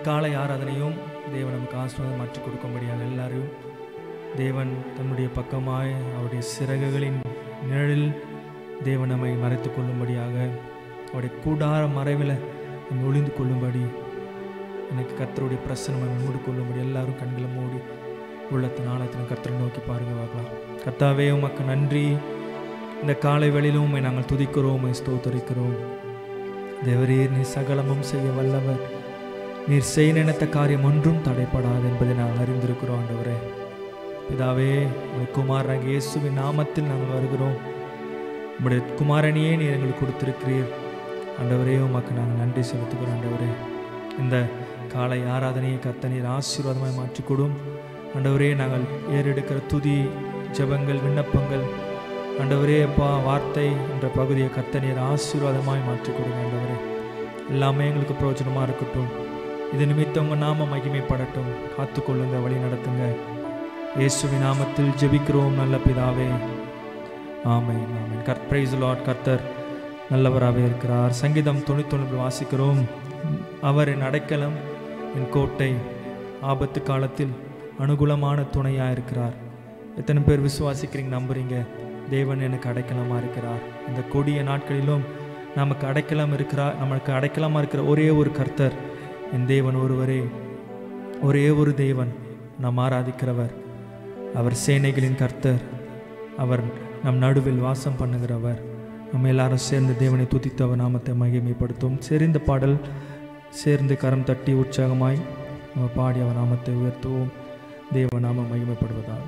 காலை ஆராதனையும் தேவன் நமக்கு ஆசீர்வாதம் மாற்றிக் கொடுக்கும்படியாக எல்லாரையும் தேவன் தன்னுடைய பக்கமாய் அவருடைய சிறகுகளின் நிழலில் தேவன் நம்மை மறைத்துக் கொள்ளும்படியாக அவருடைய கூடார மறைவில் நம்ம ஒளிந்து கொள்ளும்படி எனக்கு கர்த்தருடைய பிரசனம் நம்மை மூடிக்கொள்ளும்படி எல்லாரும் கண்களை மூடி உள்ளத்தின் ஆழத்தின் கர்த்தரை நோக்கி பாருங்க பார்க்கலாம் கர்த்தாவே உமக்கு நன்றி இந்த காலை வேளையிலும் உம்மை நாங்கள் துதிக்கிறோம் உம்மை ஸ்தோத்தரிக்கிறோம் தேவரீர் நீ சகலமும் செய்ய வல்லவர் நீர் செய்ய நினைத்த காரியம் ஒன்றும் தடைப்படாது என்பதை நாங்கள் அறிந்திருக்கிறோம் ஆண்டவரே பிதாவே உடைய குமாரன் இயேசுவின் நாமத்தில் நாங்கள் வருகிறோம் உம்முடைய குமாரனையே நீர் எங்களுக்கு கொடுத்திருக்கிறீர் ஆண்டவரே உமக்கு நாங்கள் நன்றி செலுத்துகிறோம் ஆண்டவரே இந்த காலை ஆராதனையை கர்த்தனீர் ஆசீர்வாதமாய் மாற்றிக் கொடும் ஆண்டவரே நாங்கள் ஏறெடுக்கிற துதி ஜெபங்கள் விண்ணப்பங்கள் ஆண்டவரே அப்பா வார்த்தை என்ற பகுதியை கர்த்தனீர் ஆசீர்வாதமாய் மாற்றிக் கொடுங்க ஆண்டவரே எல்லாமே எங்களுக்கு பிரயோஜனமாக இருக்கட்டும் இது நிமித்தம் உங்கள் நாம மகிமைப்படட்டும் காத்துக்கொள்ளுங்க வழி நடத்துங்க இயேசுவின் நாமத்தில் ஜெபிக்கிறோம் நல்ல பிதாவே ஆமென் ஆமென் கர் பிரைஸ் லார்ட் கர்த்தர் நல்லவராகவே இருக்கிறார் சங்கீதம் தொண்ணூத்தொன்று வாசிக்கிறோம் அவர் என் அடைக்கலம் என் கோட்டை ஆபத்து காலத்தில் அனுகூலமான துணையாக இருக்கிறார் எத்தனை பேர் விசுவாசிக்கிறீங்க நம்புறீங்க தேவன் எனக்கு அடைக்கலமாக இருக்கிறார் இந்த கொடிய நாட்களிலும் நமக்கு அடைக்கலம் இருக்கிறார் நமக்கு அடைக்கலமாக இருக்கிற ஒரே ஒரு கர்த்தர் என் தேவன் ஒருவரே ஒரே ஒரு தேவன் நாம் ஆராதிக்கிறவர் அவர் சேனைகளின் கர்த்தர் அவர் நம் நடுவில் வாசம் பண்ணுகிறவர் நம்ம எல்லாரும் சேர்ந்து தேவனை துதித்து அவர் நாமத்தை மகிமைப்படுத்தும் சேர்ந்த பாடல் சேர்ந்து கரம் தட்டி உற்சாகமாய் நம்ம பாடி அவர் நாமத்தை உயர்த்துவோம் தேவ நாம மகிமைப்படுவதாக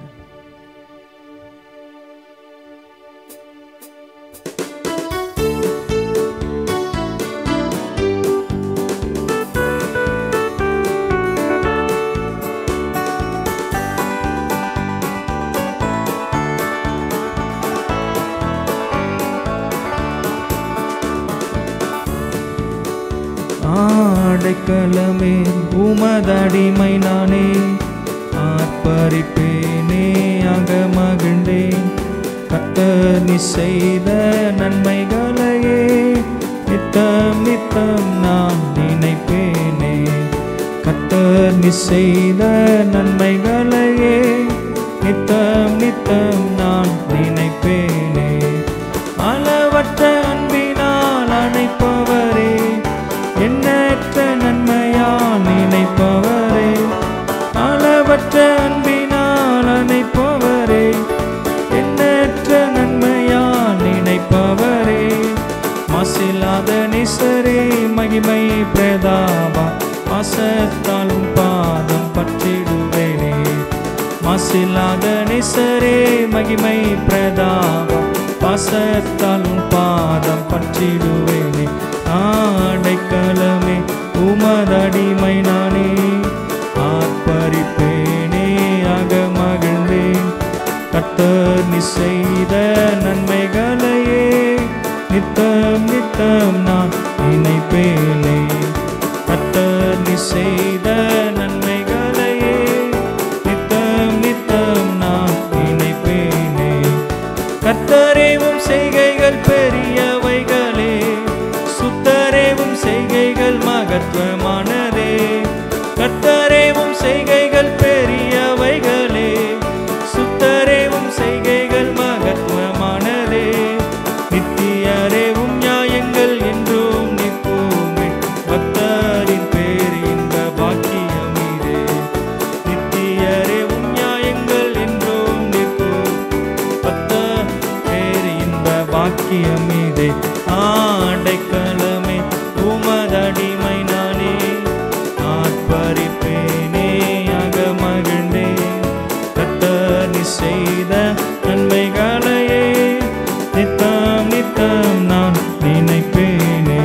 ஆடைக்கலமே உமதடிமை நானே ஆர்ப்பரிப்பேனே அக மகிழ்ந்தேன் கத்தர் நீ செய்த நன்மைகளையே நித்தம் நித்தம் நான் நினைப்பேனே கத்தர் நீ செய்த நன்மைகளையே நித்தம் நித்தம் நான் நினைப்பேனே அளவற்ற அன்பினால் அணைப்பவரே எண்ணற்ற நன்மையால் நினைப்பவரே அளவற்ற அன்பினால் அணைப்பவரே எண்ணற்ற நன்மையால் நினைப்பவரே மாசில்லாத நிசரே மகிமை பிரதாபா பாசத்தாலும் பாதம் பற்றிடுவேனே மாசில்லாத நிசரே மகிமை பிரதாபா பாசத்தாலும் பாதம் பற்றிடுவேனே ஆடைக்கலமே உமதடிமை நானே ஆர்ப்பரிப்பேனே அக மகிழ்ந்தேன் கர்த்தர் நீ செய்த நன்மைகளையே நித்தம் நித்தம் நான் நினைப்பேனே கர்த்தர் நீ செய்த நன்மைகளையே நித்தம் நித்தம் நான் நினைப்பேனே கர்த்தரேவும் செய்கைகள் பெரியவைகளே சுத்தரேவும் செய்கைகள் மகத்துவமானதே கர்த்தரேவும் செய்கைகள் பெரியவைகளே சுத்தரேவும் செய்கைகள் மகத்துவமானதே நித்தியரேவும் நியாயங்கள் என்றும் நிற்போமே பக்தரின் பேர் இந்த பாக்கியம் இதே நித்தியரேவும் நியாயங்கள் என்றும் நிற்போம் பத்த பேர் இந்த பாக்கியம் இதே ஆடைக்கலமே உமதடிமை நானே ஆர்ப்பரிப்பேனே அக மகிழ்ந்தே கத்தர் நீ செய்த நன்மைகளையே நித்தம் நித்தம் நான் நினைப்பேனே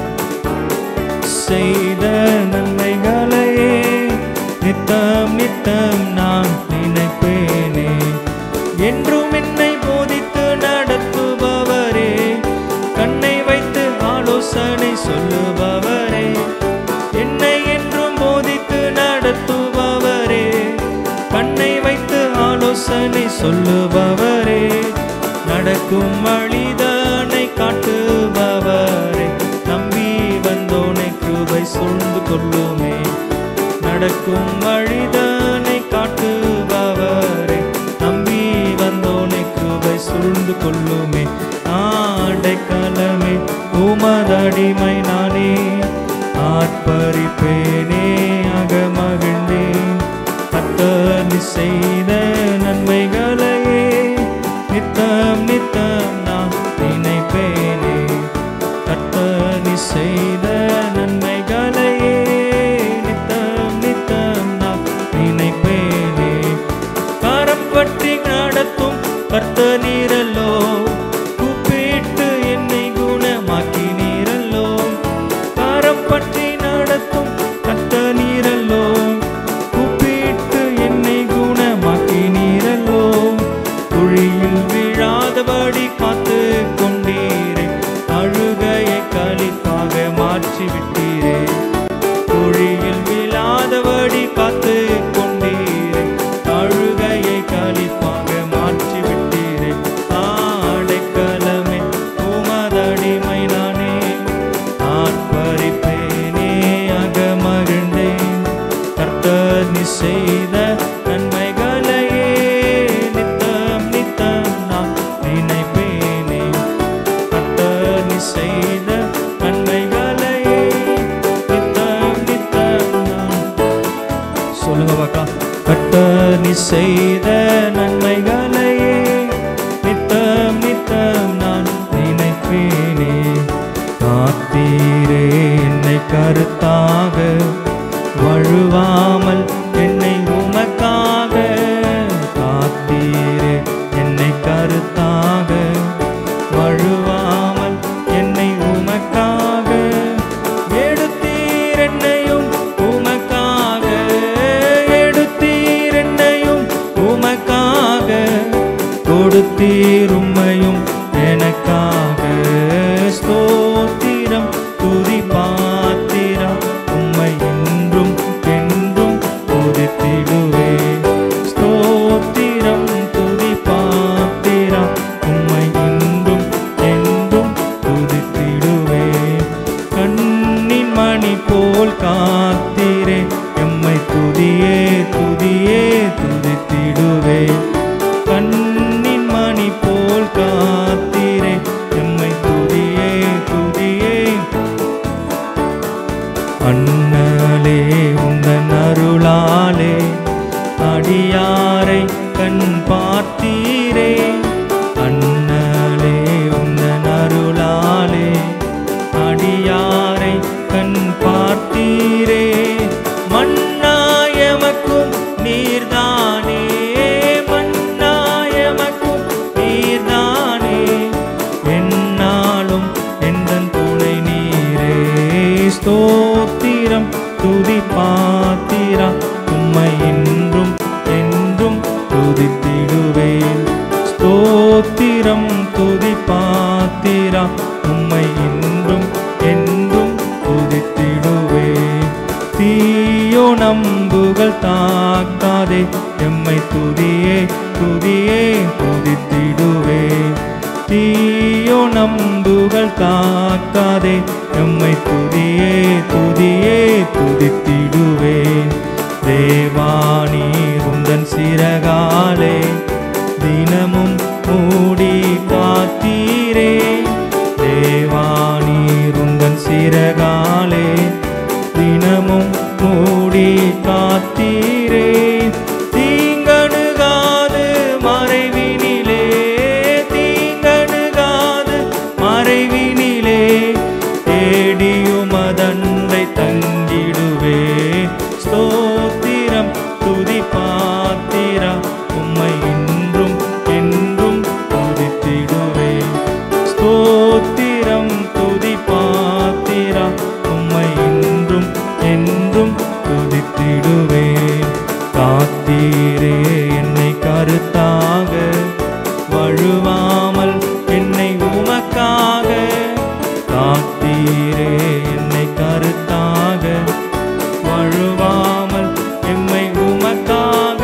செய்த நன்மைகளையே நித்தம் நித்தம் நான் நினைப்பேனே என்றும் என்னை போதித்து நடத்துபவரே கண்ணை வைத்து ஆலோசனை சொல்லுபவரே என்னை என்றும் போதித்து நடத்துபவரே கண்ணை வைத்து ஆலோசனை சொல்லுபவரே நடக்கும் வழிதானை காட்டுபவரே நம்பி வந்தோனை கிருபை சூழ்ந்து கொள்ளுமே நடக்கும் வழிதனை காட்டுபவரே நம்பி வந்தோனை கிருபை சூழ்ந்து கொள்ளுமே ஆடைக்கலமே உமதடிமை நானே ஆர்ப்பரிப்பேனே அகமகிழ்ந்தேன் கத்தனி செய்த நன்மைகளையே நித்தம் நித்தம் நான் நினைப்பேனே கத்தனி செய்த நன்மைகளையே நித்தம் நித்தம் நான் நினைப்பேனே கரம் பற்றி நடத்தும் கர்த்த நீரல்லோ கூப்பிட்டு என்னை குணமாக்கினீரல்லோ கரம் பற்றி நடத்தும் கர்த்த நீரல்லோ கூப்பிட்டு என்னை குணமாக்கினீரல்லோ குழியில் விழாதபடி காத்து கொண்டீரே அழுகையை களிப்பாக மாற்றி விட்டீரே குழியில் விழாதபடி காத்து கொண்டீரே அழுகையை களிப்பாக மாற்றி விட்டீரே ஆடைக்கலமே உமதடிமை நானே ஆர்ப்பரிப்பேனே அகமகிழ்ந்தேன் கர்த்தர் நீ செய்த நன்மைகளையே நித்தம் நித்தம் நான் நினைப்பேனே கர்த்தர் நீ செய்த நன்மைகளையே நித்தம் நித்தம் நான் சொல்லுங்க பாக்கா கர்த்தர் நீ செய்த நன்மைகளையே நித்தம் நித்தம் நான் நினைப்பேனே காத்தீரே என்னை கருத்தாக வழுவாமல் என்னை உமக்காக காத்தீரே என்னை கருத்தாக வழுவாமல் என்னை உமக்காக எடுத்தீர் என்னையும் உமக்காக எடுத்தீர் என்னையும் உமக்காக கொடுத்தீர் உம்மையும் எனக்காக ஸ்தோத்திரம் துதி பாத்திரம் உம்மை என்றும் என்றும் துதித்திடுவே ஸ்தோத்திரம் துதி பாத்திரம் உம்மை என்றும் என்றும் துதித்திடுவே கண்ணின் மணி போல் காத்தீரே எம்மை துதியே துதியே துதித்திடுவே கண்ணின் மணி போல் காத்தீரே எம்மை துதியே துதியே அண்ணலே உந்தன் அருளாலே அடியாரை கண் பார்த்தீரே அண்ணலே உந்தன் அருளாலே அடியாரை கண் பார்த்தீரே மண்ணாயமக்கும் நீர்தானே மண்ணாயமக்கும் நீர்தானே என்னாலும் எந்தன் துணை நீரே ஸ்தோத்திரம் துதி பாத்திரா உம்மை என்றும் என்றும் துதித்திடுவேன் ஸ்தோத்திரம் துதி பாத்திரா உம்மை என்றும் என்றும் துதித்திடுவேன் தீயோ நம்புகள் தாக்காதே எம்மை துதியே துதியே துதித்திடுவே தீயோ நம்புகள் தாக்காதே எம்மை துதியே துதியே துதித்திடுவே தேவானி உந்தன் சிறகாலே தினமும் மூடி காத்தீரே தேவானி உந்தன் சிறகாலே தினமும் மூடி காத்தீரே தீங்கணுகாது மறைவினிலே தீங்கணுகாது மறைவினிலே தேடியும் அதண்டை தங்கிடுவே ஸ்தோத்திரம் துதி பாத்திரா உம்மை இன்றும் என்றும் துதித்திடுவே ஸ்தோத்திரம் துதி பாத்திரா உம்மை இன்றும் என்றும் துதித்திடுவே காத்தீரே என்னை கருத்தாக வழுவாமல் என்னை உமக்காக காத்தீரே என்னை கருத்தாக வழுவாமல் எம்மை உமக்காக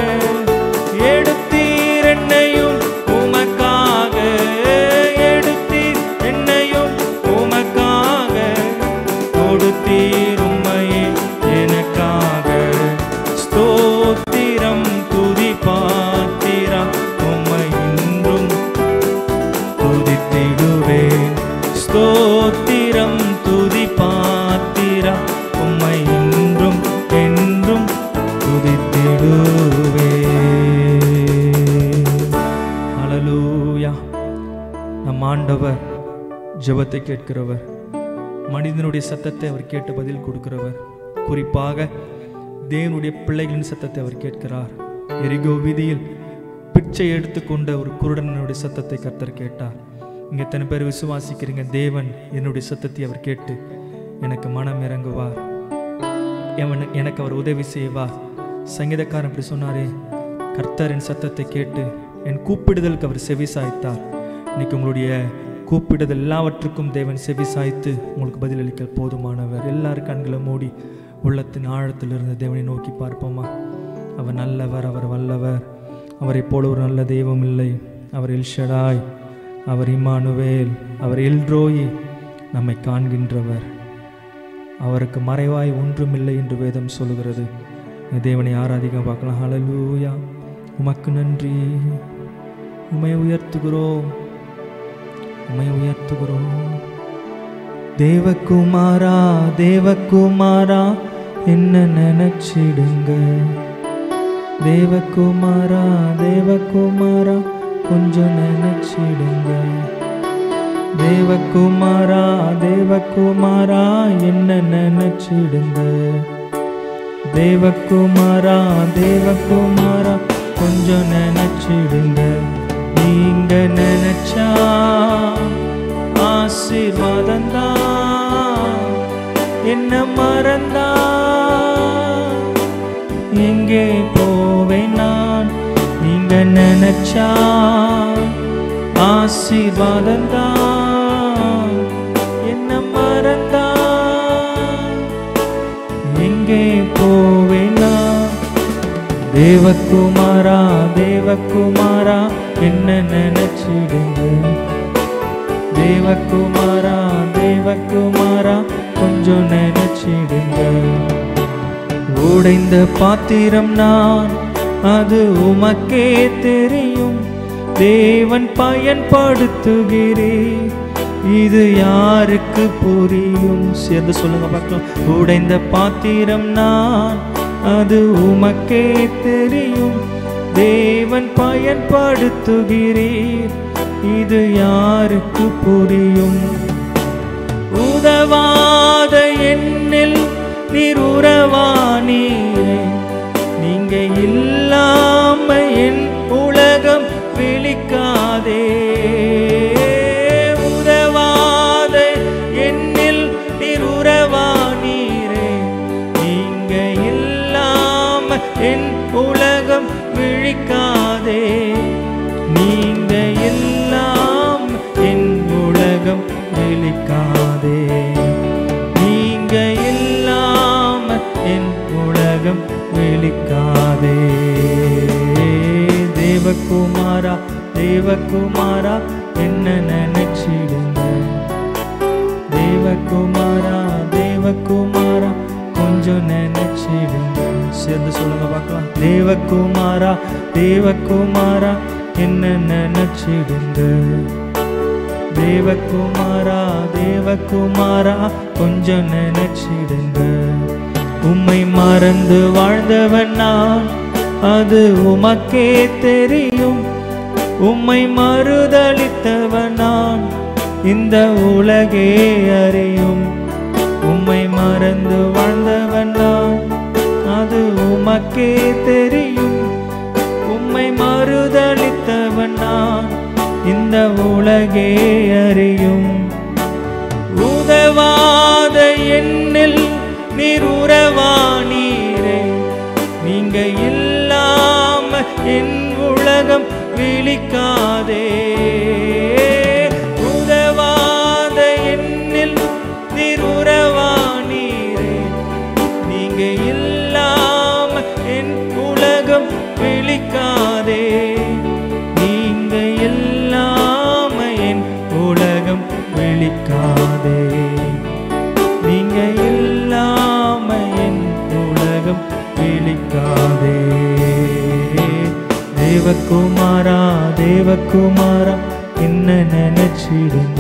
எடுத்தீர் என்னையும் உமக்காக எடுத்தீர் என்னையும் உமக்காக கொடுத்தீர் உம்மையே எனக்காக ஜெபத்தை கேட்கிறவர் மனிதனுடைய சத்தத்தை அவர் கேட்டு பதில் கொடுக்கிறவர் குறிப்பாக தேவனுடைய பிள்ளைகளின் சத்தத்தை அவர் கேட்கிறார் எரிகோ வீதியில் பிச்சை எடுத்துக்கொண்ட ஒரு குருடனுடைய சத்தத்தை கர்த்தர் கேட்டார் இங்க எத்தனை பேர் விசுவாசிக்கிறீங்க தேவன் என்னுடைய சத்தத்தை அவர் கேட்டு எனக்கு மனம் இறங்குவார் எவன் எனக்கு அவர் உதவி செய்வார் சங்கீதக்காரன் இப்படி சொன்னாரே கர்த்தர் என் சத்தத்தை கேட்டு என் கூப்பிடுதலுக்கு அவர் செவி சாய்த்தார் இன்னைக்கு உங்களுடைய கூப்பிடுதல் எல்லாவற்றுக்கும் தேவன் செவி சாய்த்து உங்களுக்கு பதிலளிக்க போதுமானவர் எல்லார் கண்களை மூடி உள்ளத்தின் ஆழத்திலிருந்து தேவனை நோக்கி பார்ப்போமா அவர் நல்லவர் அவர் வல்லவர் அவரைப் போல ஒரு நல்ல தெய்வம் இல்லை அவர் எல்ஷடாய் அவர் இமானுவேல் அவர் எல்ரோயி நம்மை காண்கின்றவர் அவருக்கு மறைவாய் ஒன்றுமில்லை என்று வேதம் சொல்லுகிறது இந்த தேவனை ஆராதிக்க பார்க்கலாம் ஹalleluya உமக்கு நன்றி உமை உயர்த்துகிறோம் உமை உயர்த்துகிறோம் தேவகுமாரா தேவகுமாரா என்ன நினைச்சிடுங்க தேவகுமாரா தேவகுமாரா கொஞ்சம் நினைச்சிடுங்க தேவகுமாரா தேவகுமாரா என்ன நினைச்சிடுங்க தேவகுமாரா தேவகுமாரா கொஞ்சம் நினைச்சிடுங்க நீங்க நினைச்சா ஆசீர்வாதம் தான் என்ன மறந்தா எங்கே போவேன் நான் நீங்க நினைச்சா ஆசீர்வாதம் தான் என்ன மறந்தா எங்கே போவேனா தேவகுமாரா தேவகுமாரா என்ன நினைச்சிடுங்க தேவகுமாரா தேவகுமாரா கொஞ்சம் நினைச்சிடுங்க உடைந்த பாத்திரம் நான் அது உமக்கே தெரியும் தேவன் பயன்படுத்துகிறேன் இது யாருக்கு புரியும் சேர்ந்து சொல்லுங்க பார்க்கலாம் உடைந்த பாத்திரம் நான் அது உமக்கே தெரியும் தேவன் பயன்படுத்துகிறீர் இது யாருக்கு புரியும் உதவாத எண்ணில் நீர் உறவானீரே நீங்க இல்லாம என் உலகம் விழிக்காதே உதவாத எண்ணில் நீர் உறவானீரே நீங்க இல்லாம என் உலகம் விழிக்காதே நீங்க எல்லாம் என் உலகம் விழிக்காதே நீங்க இல்லாம என் உலகம் விழிக்காதே தேவகுமாரா தேவகுமாரா என்ன நினைச்சிடுங்க தேவகுமாரா தேவகுமாரா கொஞ்சம் நினைச்சிடுங்க சேர்ந்து சொல்லுங்க பார்க்கலாம் தேவகுமாரா தேவகுமாரா என்ன நினைச்சிடுங்க தேவகுமாரா தேவகுமாரா கொஞ்சம் நினைச்சிடுங்க உம்மை மறந்து வாழ்ந்தவன் நான் அது உமக்கே தெரியும் உம்மை மறுதளித்தவன் நான் இந்த உலகே அறியும் உம்மை மறந்து வாழ்ந்தவன் நான் அது உமக்கே தெரியும் உம்மை மறுதளித்தவன் நான் இந்த உலகே அறியும் உதவாத எண்ணில் நீர் உறவானீரே நீங்க இல்லாம என் உலகம் விழிக்காதே உதவாத எண்ணில் நீர் உறவானீரே நீங்க இல்லாம என் உலகம் விழிக்காதே நீங்க இல்லாம என் உலகம் விழிக்காதே நீங்க இல்லாம என் உலகம் விழிக்காதே தேவகுமாரா தேவகுமாரா என்ன நினைச்சிடுங்க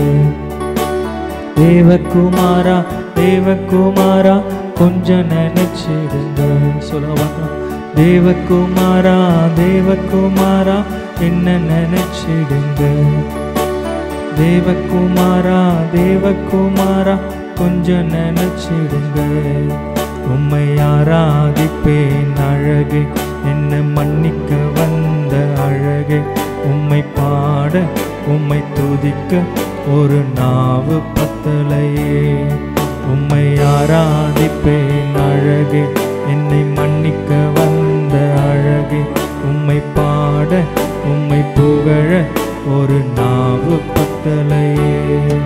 தேவகுமாரா தேவகுமாரா கொஞ்சம் நினைச்சிடுங்க சொல்லுங்க பார்க்கலாம் தேவகுமாரா தேவகுமாரா என்ன நினைச்சிடுங்க தேவகுமாரா தேவகுமாரா கொஞ்சம் நினைச்சிடுங்க உம்மை ஆராதிப்பேன் அழகே என்ன மன்னிக்க வந்த அழகே உம்மை பாட உம்மை துதிக்க ஒரு நாவு பத்தலையே உம்மை ஆராதிப்பேன் அழகே என்னை மன்னிக்க வந்த அழகே உம்மை பாட உம்மை புகழ ஒரு நாவு பத்தலையே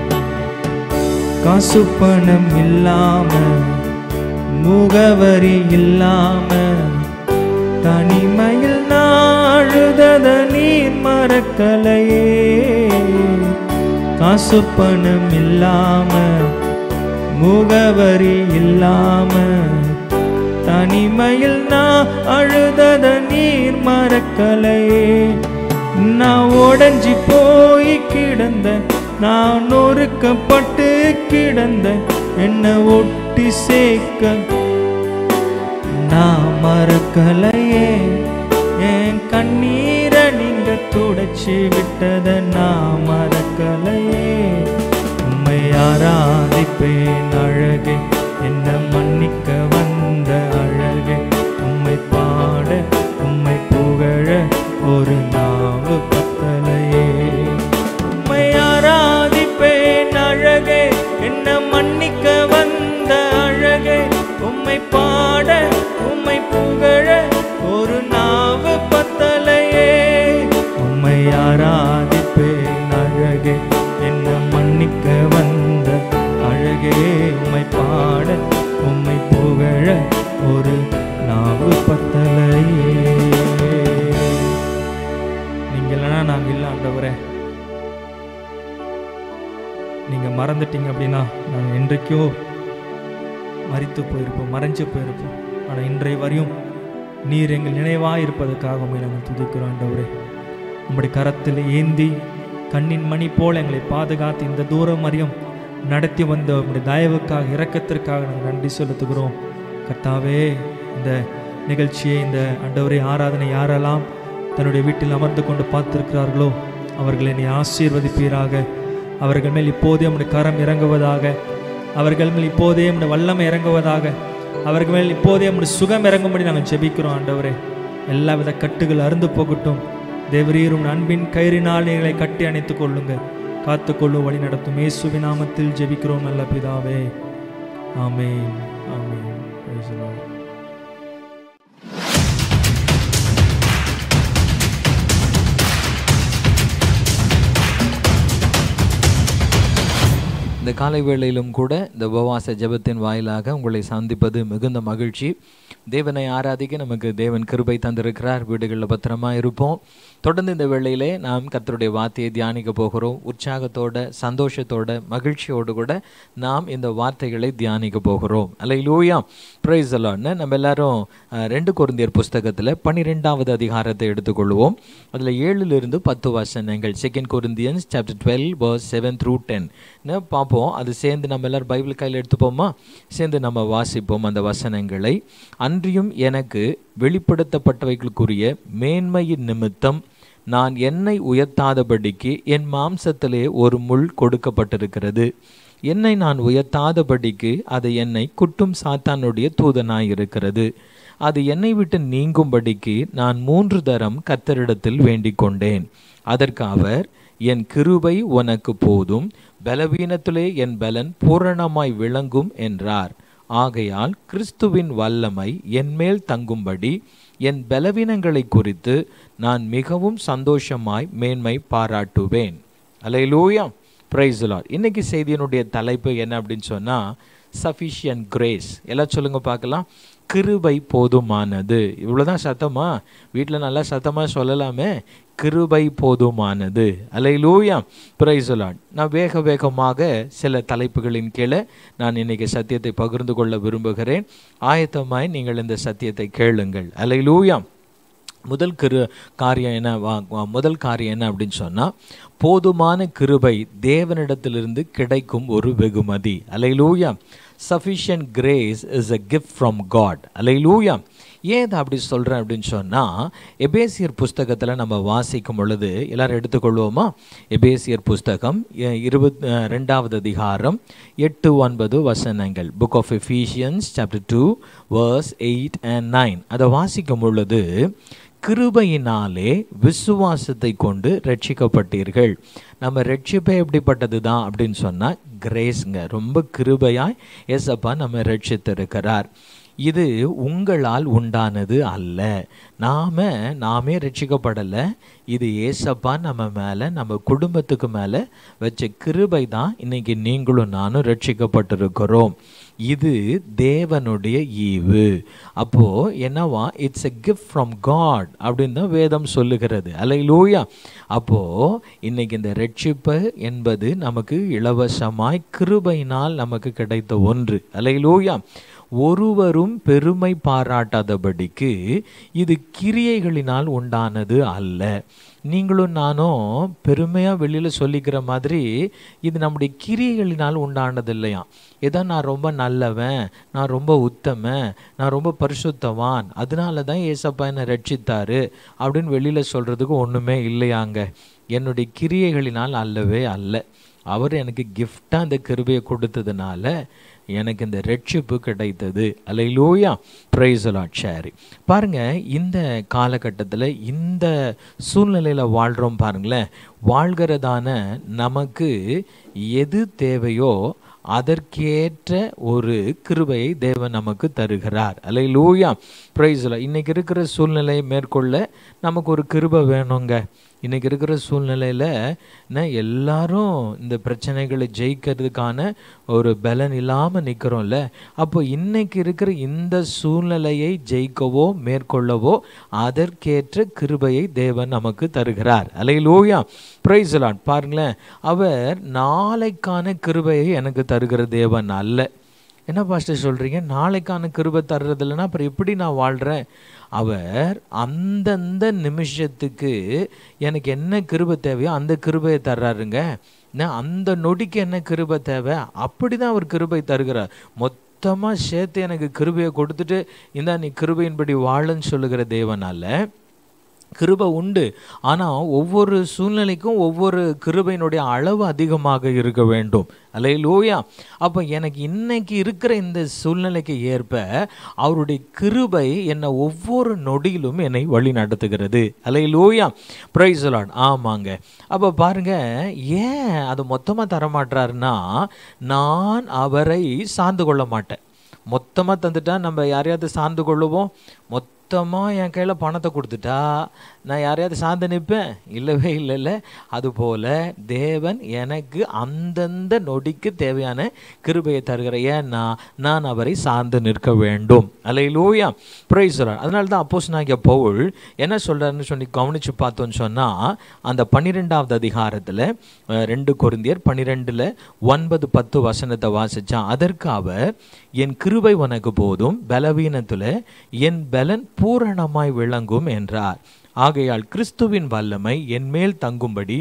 காசு பணம் இல்லாம முகவரி இல்லாம தனிமையில் நாழுதத நீர் மறக்கலையே காசு பணம் இல்லாம முகவரி இல்லாம தனிமையில் நான் அழுதத நீர் மறக்கலையே நான் உடஞ்சி போய் கிடந்த நான் நொறுக்கப்பட்டு கிடந்த என்ன ஒட்டி சேர்க்க நான் மறக்கலையே என் கண்ணீரை நீங்க துடைச்சி விட்டத நான் மறக்கலையே உம்மை ஆராதிப்பேன் அழகே என்ன மன்னிக்க வந்த அழகே உம்மை பாட உம்மை புகழ ஒரு நாவு பத்தலையே உம்மை ஆராதிப்பேன் அழகே என்ன மன்னிக்க வந்த அழகே உம்மை பாட உம்மை புகழ ஒரு நாவு பத்தலையே உம்மை ஆராதிப்பேன் அழகே என்ன மன்னிக்க வந்த அழகே உம்மை பாட உம்மை புகழ ஒரு நாவு பத்தலையே நீங்க இல்லைன்னா நாங்கள் இல்லை ஆண்டவரே நீங்க மறந்துட்டீங்க அப்படின்னா நாங்கள் என்றைக்கோ மறித்து போயிருப்போம் மறைஞ்சு போயிருப்போம் ஆனால் இன்றைய வரையும் நீர் எங்கள் நினைவாக இருப்பதற்காக உம்மை நாங்கள் துதிக்கிறோம் ஆண்டவரே உம்முடைய கரத்தில் ஏந்தி கண்ணின் மணி போல் எங்களை பாதுகாத்து இந்த தூரம் அறியும் நடத்தி வந்த உம்முடைய தயவுக்காக இரக்கத்திற்காக நாங்கள் நன்றி செலுத்துகிறோம் கர்த்தாவே இந்த நிகழ்ச்சியை இந்த ஆண்டவரே ஆராதனை யாரெல்லாம் தன்னுடைய வீட்டில் அமர்ந்து கொண்டு பார்த்திருக்கிறார்களோ அவர்களை நீ ஆசீர்வதிப்பீராக அவர்கள் மேல் இப்போதே உம்முடைய கரம் இறங்குவதாக அவர்கள் மேல் இப்போதே உம்முடைய வல்லமை இறங்குவதாக அவர்கள் மேல் இப்போதே உம்முடைய சுகம் இறங்கும்படி நாங்கள் ஜெபிக்கிறோம் ஆண்டவரே எல்லா வித கட்டுகள் அருந்து போகட்டும் தேவரீரும் அன்பின் கயிறினால் எங்களை கட்டி அணைத்துக் கொள்ளுங்க காத்துக்கொள்ளும் வழி நடத்தும் இயேசுவின் நாமத்தில் ஜெபிக்கிறோம் நல்ல பிதாவே ஆமென் ஆமென் Praise the Lord. இந்த காலை வேளையிலும் கூட இந்த உபவாச ஜெபத்தின் வாயிலாக உங்களை சந்திப்பது மிகுந்த மகிழ்ச்சி தேவனை ஆராதிக்க நமக்கு தேவன் கிருபை தந்திருக்கிறார் வீடுகளில் பத்திரமா இருப்போம் தொடர்ந்து இந்த வேளையிலே நாம் கர்த்தருடைய வார்த்தையை தியானிக்க போகிறோம் உற்சாகத்தோட சந்தோஷத்தோட மகிழ்ச்சியோடு கூட நாம் இந்த வார்த்தைகளை தியானிக்க போகிறோம் அல்ல லூயா பிரைஸ் அலான்னு நம்ம எல்லாரும் அஹ், ரெண்டு குருந்தியர் புஸ்தகத்தில் பன்னிரெண்டாவது அதிகாரத்தை எடுத்துக்கொள்வோம் அதில் ஏழுலிருந்து பத்து வசனங்கள் second Corinthians chapter twelve verse seven through ten பார்ப்போம் அது சேர்ந்து நம்ம எல்லாரும் பைபிள் கையில் எடுத்துப்போமா சேர்ந்து நம்ம வாசிப்போம் அந்த வசனங்களை அன்றியும் எனக்கு வெளிப்படுத்தப்பட்டவைகளுக்குரிய மேன்மையின் நிமித்தம் நான் என்னை உயர்த்தாதபடிக்கு என் மாம்சத்திலே ஒரு முள் கொடுக்கப்பட்டிருக்கிறது என்னை நான் உயர்த்தாதபடிக்கு அது என்னை குட்டும் சாத்தானுடைய தூதனாய் இருக்கிறது அது என்னை விட்டு நீங்கும்படிக்கு நான் மூன்று தரம் கத்தரிடத்தில் வேண்டிக் கொண்டேன் அதற்கு அவர் என் கிருபை உனக்கு போதும் பலவீனத்திலே என் பலன் பூரணமாய் விளங்கும் என்றார் ஆகையால் கிறிஸ்துவின் வல்லமை என்மேல் தங்கும்படி என் பலவீனங்களை குறித்து நான் மிகவும் சந்தோஷமாய் மேன்மை பாராட்டுவேன் அலையிலூயா பிரைஸ் லார்ட் இன்னைக்கு செய்தியினுடைய தலைப்பு என்ன அப்படின்னு சொன்னா சஃபிஷியன்ட் கிரேஸ் எல்லாம் சொல்லுங்க பார்க்கலாம் கிருபை போதுமானது இவ்வளவுதான் சத்தமா வீட்டில் நல்லா சத்தமா சொல்லலாமே கிருபை போதுமானது அலையிலூயா பிரைஸ் லார்ட் நான் வேக வேகமாக சில தலைப்புகளின் கீழே நான் இன்னைக்கு சத்தியத்தை பகிர்ந்து கொள்ள விரும்புகிறேன் ஆயத்தமாய் நீங்கள் இந்த சத்தியத்தை கேளுங்கள் அலையிலூயா முதல் கிரு காரியம் என்ன வா- வா- முதல் காரியம் என்ன அப்படின்னு சொன்னால் போதுமான கிருபை தேவனிடத்திலிருந்து கிடைக்கும் ஒரு வெகுமதி hallelujah sufficient grace is a gift from God hallelujah ஏன் இதை அப்படி சொல்கிறேன் அப்படின்னு சொன்னால் எபேசியர் புஸ்தகத்தில் நம்ம வாசிக்கும் பொழுது எல்லாரும் எடுத்துக்கொள்வோமா எபேசியர் புஸ்தகம் எ- இருபத் அஹ், ரெண்டாவது அதிகாரம் எட்டு ஒன்பது வசனங்கள் book of Ephesians chapter two verse eight and nine அதை வாசிக்கும் பொழுது கிருபையினாலே விசுவாசத்தை கொண்டு ரட்சிக்கப்பட்டீர்கள் நம்ம ரட்சிப்பே எப்படிப்பட்டது தான் அப்படின்னு சொன்னால் கிரேஸ்ங்க ரொம்ப கிருபையாய் ஏசப்பா நம்ம ரட்சித்திருக்கிறார் இது உங்களால் உண்டானது அல்ல நாம நாமே ரட்சிக்கப்படலை இது ஏசப்பா நம்ம மேலே நம்ம குடும்பத்துக்கு மேலே வச்ச கிருபை தான் இன்னைக்கு நீங்களும் நானும் ரட்சிக்கப்பட்டிருக்கிறோம் இது தேவனுடைய ஈவு அப்போ என்னவா it's a gift from God அப்படின்னு தான் வேதம் சொல்லுகிறது அலையிலூயா அப்போ இன்னைக்கு இந்த ரட்சிப்பு என்பது நமக்கு இலவசமாய் கிருபையினால் நமக்கு கிடைத்த ஒன்று அலையிலூயா ஒருவரும் பெருமை பாராட்டாதபடிக்கு இது கிரியைகளினால் உண்டானது அல்ல நீங்களும் நானும் பெருமையாக வெளியில் சொல்லிக்கிற மாதிரி இது நம்முடைய கிரியைகளினால் உண்டானது இல்லையா ஏதோ நான் ரொம்ப நல்லவன் நான் ரொம்ப உத்தமன் நான் ரொம்ப பரிசுத்தவான் அதனால தான் ஏசப்பா என்னை ரட்சித்தாரு அப்படின்னு வெளியில் சொல்கிறதுக்கு ஒன்றுமே இல்லையாங்க என்னுடைய கிரியைகளினால் அல்லவே அல்ல அவர் எனக்கு கிஃப்டாக அந்த கிருபையை கொடுத்ததுனால எனக்கு இந்த ரட்சிப்பு கிடைத்தது அலையிலூயா பிரைசலாட் ஷேரி பாருங்க இந்த காலகட்டத்தில் இந்த சூழ்நிலையில் வாழ்கிறோம் பாருங்களேன் வாழ்கிறதான நமக்கு எது தேவையோ அதற்கேற்ற ஒரு கிருபையை தேவன் நமக்கு தருகிறார் அலையிலூயா பிரைஸ்ல இன்னைக்கு இருக்கிற சூழ்நிலையை மேற்கொள்ள நமக்கு ஒரு கிருபை வேணுங்க இன்னைக்கு இருக்கிற சூழ்நிலையில் எல்லாரும் இந்த பிரச்சனைகளை ஜெயிக்கிறதுக்கான ஒரு பலன் இல்லாமல் நிற்கிறோம்ல அப்போ இன்னைக்கு இருக்கிற இந்த சூழ்நிலையை ஜெயிக்கவோ மேற்கொள்ளவோ அதற்கேற்ற கிருபையை தேவன் நமக்கு தருகிறார் அலையிலூயா பிரைஸ்லாட் பாருங்களேன் அவர் நாளைக்கான கிருபையை எனக்கு தருகிற தேவன் அல்ல என்ன பாஸ்டர் சொல்கிறீங்க நாளைக்கான கிருபை தர்றது இல்லைன்னா அப்புறம் எப்படி நான் வாழ்கிறேன் அவர் அந்தந்த நிமிஷத்துக்கு எனக்கு என்ன கிருபை தேவையோ அந்த கிருபையை தர்றாருங்க நான் அந்த நொடிக்கு என்ன கிருபை தேவை அப்படி தான் அவர் கிருபை தருகிறார் மொத்தமாக சேர்த்து எனக்கு கிருபையை கொடுத்துட்டு இந்தா நீ கிருபையின்படி வாழுன்னு சொல்லுகிற தேவனால கிருபை உண்டு ஆனால் ஒவ்வொரு சூழ்நிலைக்கும் ஒவ்வொரு கிருபையினுடைய அளவு அதிகமாக இருக்க வேண்டும் அலை லோயா அப்போ எனக்கு இன்னைக்கு இருக்கிற இந்த சூழ்நிலைக்கு ஏற்ப அவருடைய கிருபை என்னை ஒவ்வொரு நொடியிலும் என்னை வழி நடத்துகிறது அலை லோயா பிரைசலான் ஆமாங்க அப்போ பாருங்க ஏன் அது மொத்தமாக தரமாட்டாருன்னா நான் அவரை சார்ந்து கொள்ள மாட்டேன் மொத்தமாக தந்துட்டா நம்ம யாரையாவது சார்ந்து கொள்ளுவோம் மொத்தமாக என் கையில் பணத்தை கொடுத்துட்டா நான் யாரையாவது சார்ந்து நிற்பேன் இல்லவே இல்லைல்ல அதுபோல் தேவன் எனக்கு அந்தந்த நொடிக்கு தேவையான கிருபையை தருகிற ஏன்னா நான் அவரை சார்ந்து நிற்க வேண்டும் அலையிலூயா பிரைஸ்வரர் அதனால தான் அப்போஸ் நாங்கள் பவுல் என்ன சொல்கிறாருன்னு சொல்லி கவனித்து பார்த்தோன்னு சொன்னால் அந்த பன்னிரெண்டாவது அதிகாரத்தில் அஹ், ரெண்டு கொரிந்தியர் பன்னிரெண்டில் ஒன்பது பத்து வசனத்தை வாசித்தான் அதற்கு அவர் என் கிருபை உனக்கு போதும் பலவீனத்தில் என் பலன் பூரணமாய் விளங்கும் என்றார் ஆகையால் கிறிஸ்துவின் வல்லமை என் மேல் தங்கும்படி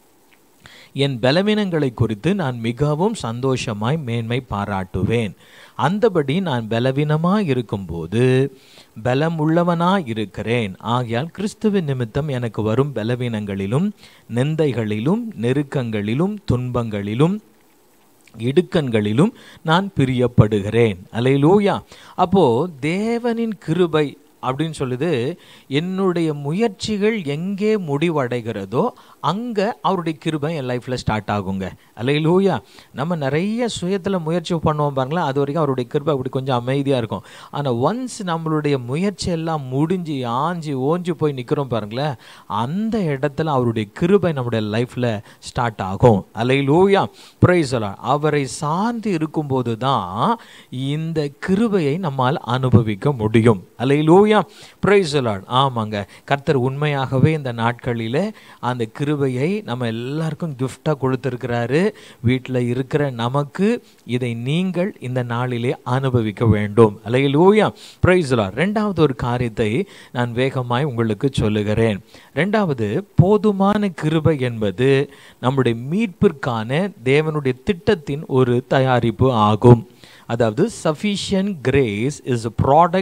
என் பலவீனங்களை குறித்து நான் மிகவும் சந்தோஷமாய் மேன்மை பாராட்டுவேன் அந்தபடி நான் பலவீனமாய் இருக்கும்போது பலம் உள்ளவனாய் இருக்கிறேன் ஆகையால் கிறிஸ்துவின் நிமித்தம் எனக்கு வரும் பலவீனங்களிலும் நிந்தைகளிலும் நெருக்கங்களிலும் துன்பங்களிலும் இடுக்கண்களிலும் நான் பிரியப்படுகிறேன் அலையிலூயா அப்போ தேவனின் கிருபை அப்படின்னு சொல்லுது என்னுடைய முயற்சிகள் எங்கே முடிவடைகிறதோ அங்கே அவருடைய கிருபை என் லைஃப்பில் ஸ்டார்ட் ஆகுங்க அலையிலூயா நம்ம நிறைய சுயத்தில் முயற்சி பண்ணுவோம் பாருங்களேன் அது வரைக்கும் அவருடைய கிருபை அப்படி கொஞ்சம் அமைதியாக இருக்கும் ஆனால் ஒன்ஸ் நம்மளுடைய முயற்சி எல்லாம் முடிஞ்சு ஆஞ்சி ஓஞ்சி போய் நிற்கிறோம் பாருங்களேன் அந்த இடத்துல அவருடைய கிருபை நம்முடைய லைஃப்பில் ஸ்டார்ட் ஆகும் அலையிலூயா பிரைசலாம் அவரை சார்ந்து இருக்கும்போது தான் இந்த கிருபையை நம்மால் அனுபவிக்க முடியும் அலையிலூயா பிரைசலான் ஆமாங்க கர்த்தர் உண்மையாகவே இந்த நாட்களில் அந்த கிருபையை நம்ம எல்லாருக்கும் கிஃப்டாக கொடுத்துருக்கிறாரு வீட்டில் இருக்கிற நமக்கு இதை நீங்கள் இந்த நாளிலே அனுபவிக்க வேண்டும் அலையிலூயா பிரைசலான் ரெண்டாவது ஒரு காரியத்தை நான் வேகமாய் உங்களுக்கு சொல்லுகிறேன் ரெண்டாவது போதுமான கிருபை என்பது நம்முடைய மீட்பிற்கான தேவனுடைய திட்டத்தின் ஒரு தயாரிப்பு ஆகும் அதாவது sufficient grace is a product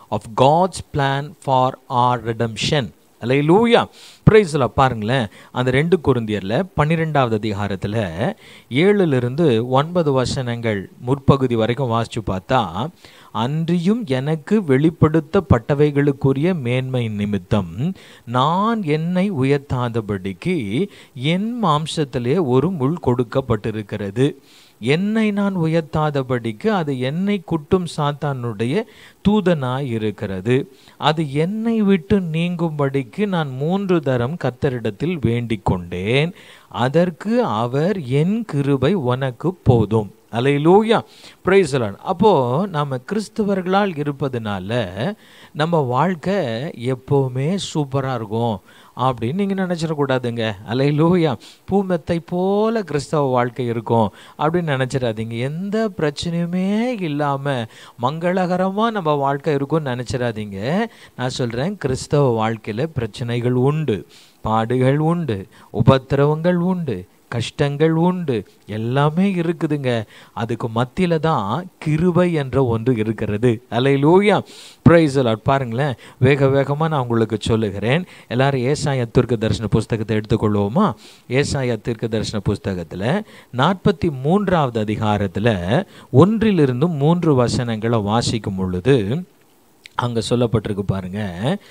of God's plan for our redemption hallelujah பிரைஸ்ல பாருங்களேன் அந்த ரெண்டு குருந்தியரில் பன்னிரெண்டாவது அதிகாரத்தில் ஏழுலேருந்து ஒன்பது வசனங்கள் முற்பகுதி வரைக்கும் வாசிச்சு பார்த்தா அன்றியும் எனக்கு வெளிப்படுத்தப்பட்டவைகளுக்குரிய மேன்மை நிமித்தம் நான் என்னை உயர்த்தாதபடிக்கு என் மாம்சத்திலே ஒரு முள் கொடுக்கப்பட்டிருக்கிறது என்னை நான் உயர்த்தாதபடிக்கு அது என்னை குட்டும் சாத்தானுடைய தூதனாய் இருக்கிறது அது என்னை விட்டு நீங்கும்படிக்கு நான் மூன்று தரம் கர்த்தரிடத்தில் வேண்டிக் கொண்டேன் அதற்கு அவர் என் கிருபை உனக்கு போதும் அலையிலூயா பிரைசலான் அப்போது நம்ம கிறிஸ்தவர்களால் இருப்பதுனால நம்ம வாழ்க்கை எப்போவுமே சூப்பராக இருக்கும் அப்படின்னு நீங்கள் நினச்சிடக்கூடாதுங்க அலையிலூயா பூமெத்தை போல கிறிஸ்தவ வாழ்க்கை இருக்கும் அப்படின்னு நினச்சிடாதீங்க எந்த பிரச்சனையுமே இல்லாமல் மங்களகரமாக நம்ம வாழ்க்கை இருக்கும்னு நினச்சிடாதீங்க நான் சொல்கிறேன் கிறிஸ்தவ வாழ்க்கையில் பிரச்சனைகள் உண்டு பாடுகள் உண்டு உபத்திரவங்கள் உண்டு கஷ்டங்கள் உண்டு எல்லாமே இருக்குதுங்க அதுக்கு மத்தியில தான் கிருபை என்ற ஒன்று இருக்கிறது அலையிலூயா பிரைஸ் பாருங்களேன் வேக வேகமாக நான் உங்களுக்கு சொல்லுகிறேன் எல்லாரும் ஏசாய தீர்க்க தரிசன புஸ்தகத்தை எடுத்துக்கொள்வோமா ஏசாய தீர்க்க தரிசன புஸ்தகத்தில் நாற்பத்தி மூன்றாவது அதிகாரத்தில் ஒன்றிலிருந்து மூன்று வசனங்களை வாசிக்கும் பொழுது அங்கே சொல்லப்பட்டிருக்கு பாருங்க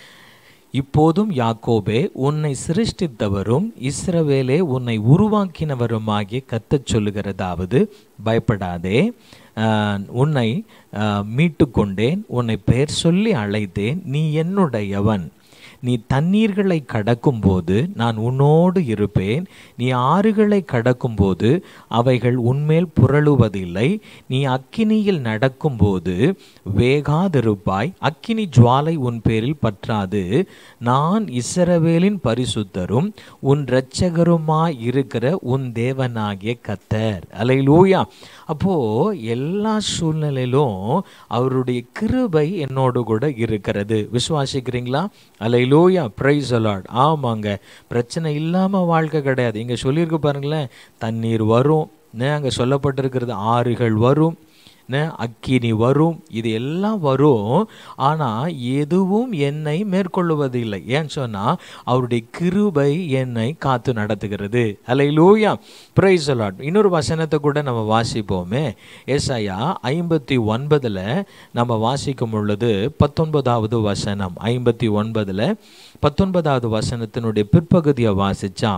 இப்போதும் யாக்கோபே உன்னை சிருஷ்டித்தவரும் இஸ்ரவேலே உன்னை உருவாக்கினவருமாகிய கத்தச் சொல்லுகிறதாவது பயப்படாதே ஆஹ், உன்னை ஆஹ், மீட்டுக் கொண்டேன் உன்னை பெயர் சொல்லி அழைத்தேன் நீ என்னுடையவன் நீ தண்ணீர்களை கடக்கும்போது நான் உன்னோடு இருப்பேன் நீ ஆறுகளை கடக்கும்போது அவைகள் உன்மேல் புரளுவதில்லை நீ அக்கினியில் நடக்கும்போது வேகாதிருப்பாய் அக்கினி ஜுவாலை உன் பேரில் பற்றாது நான் இஸ்ரவேலின் பரிசுத்தரும் உன் இரட்சகருமாய் இருக்கிற உன் தேவனாகிய கத்தர் அலையிலூயா அப்போ எல்லா சூழ்நிலையிலும் அவருடைய கிருபை என்னோடு கூட இருக்கிறது விசுவாசிக்கிறீங்களா அலையிலூயா பிரைஸ் அலாட் ஆமாங்க பிரச்சனை இல்லாமல் வாழ்க்கை கிடையாது இங்கே சொல்லியிருக்கு பாருங்களேன் தண்ணீர் வரும் அங்கே சொல்லப்பட்டிருக்கிறது ஆறுகள் வரும் ந, அக்கினி வரும் இது எல்லாம் வரும் ஆனால் எதுவும் என்னை மேற்கொள்ளுவதில்லை ஏன்னு சொன்னால் அவருடைய கிருபை என்னை காத்து நடத்துகிறது அலை லூயா பிரைஸ் அலாட் இன்னொரு வசனத்தை கூட நம்ம வாசிப்போமே ஏசாயா ஐம்பத்தி ஒன்பதில் நம்ம வாசிக்கும் பொழுது பத்தொன்பதாவது வசனம் ஐம்பத்தி ஒன்பதில் பத்தொன்பதாவது வசனத்தினுடைய பிற்பகுதியை வாசிச்சா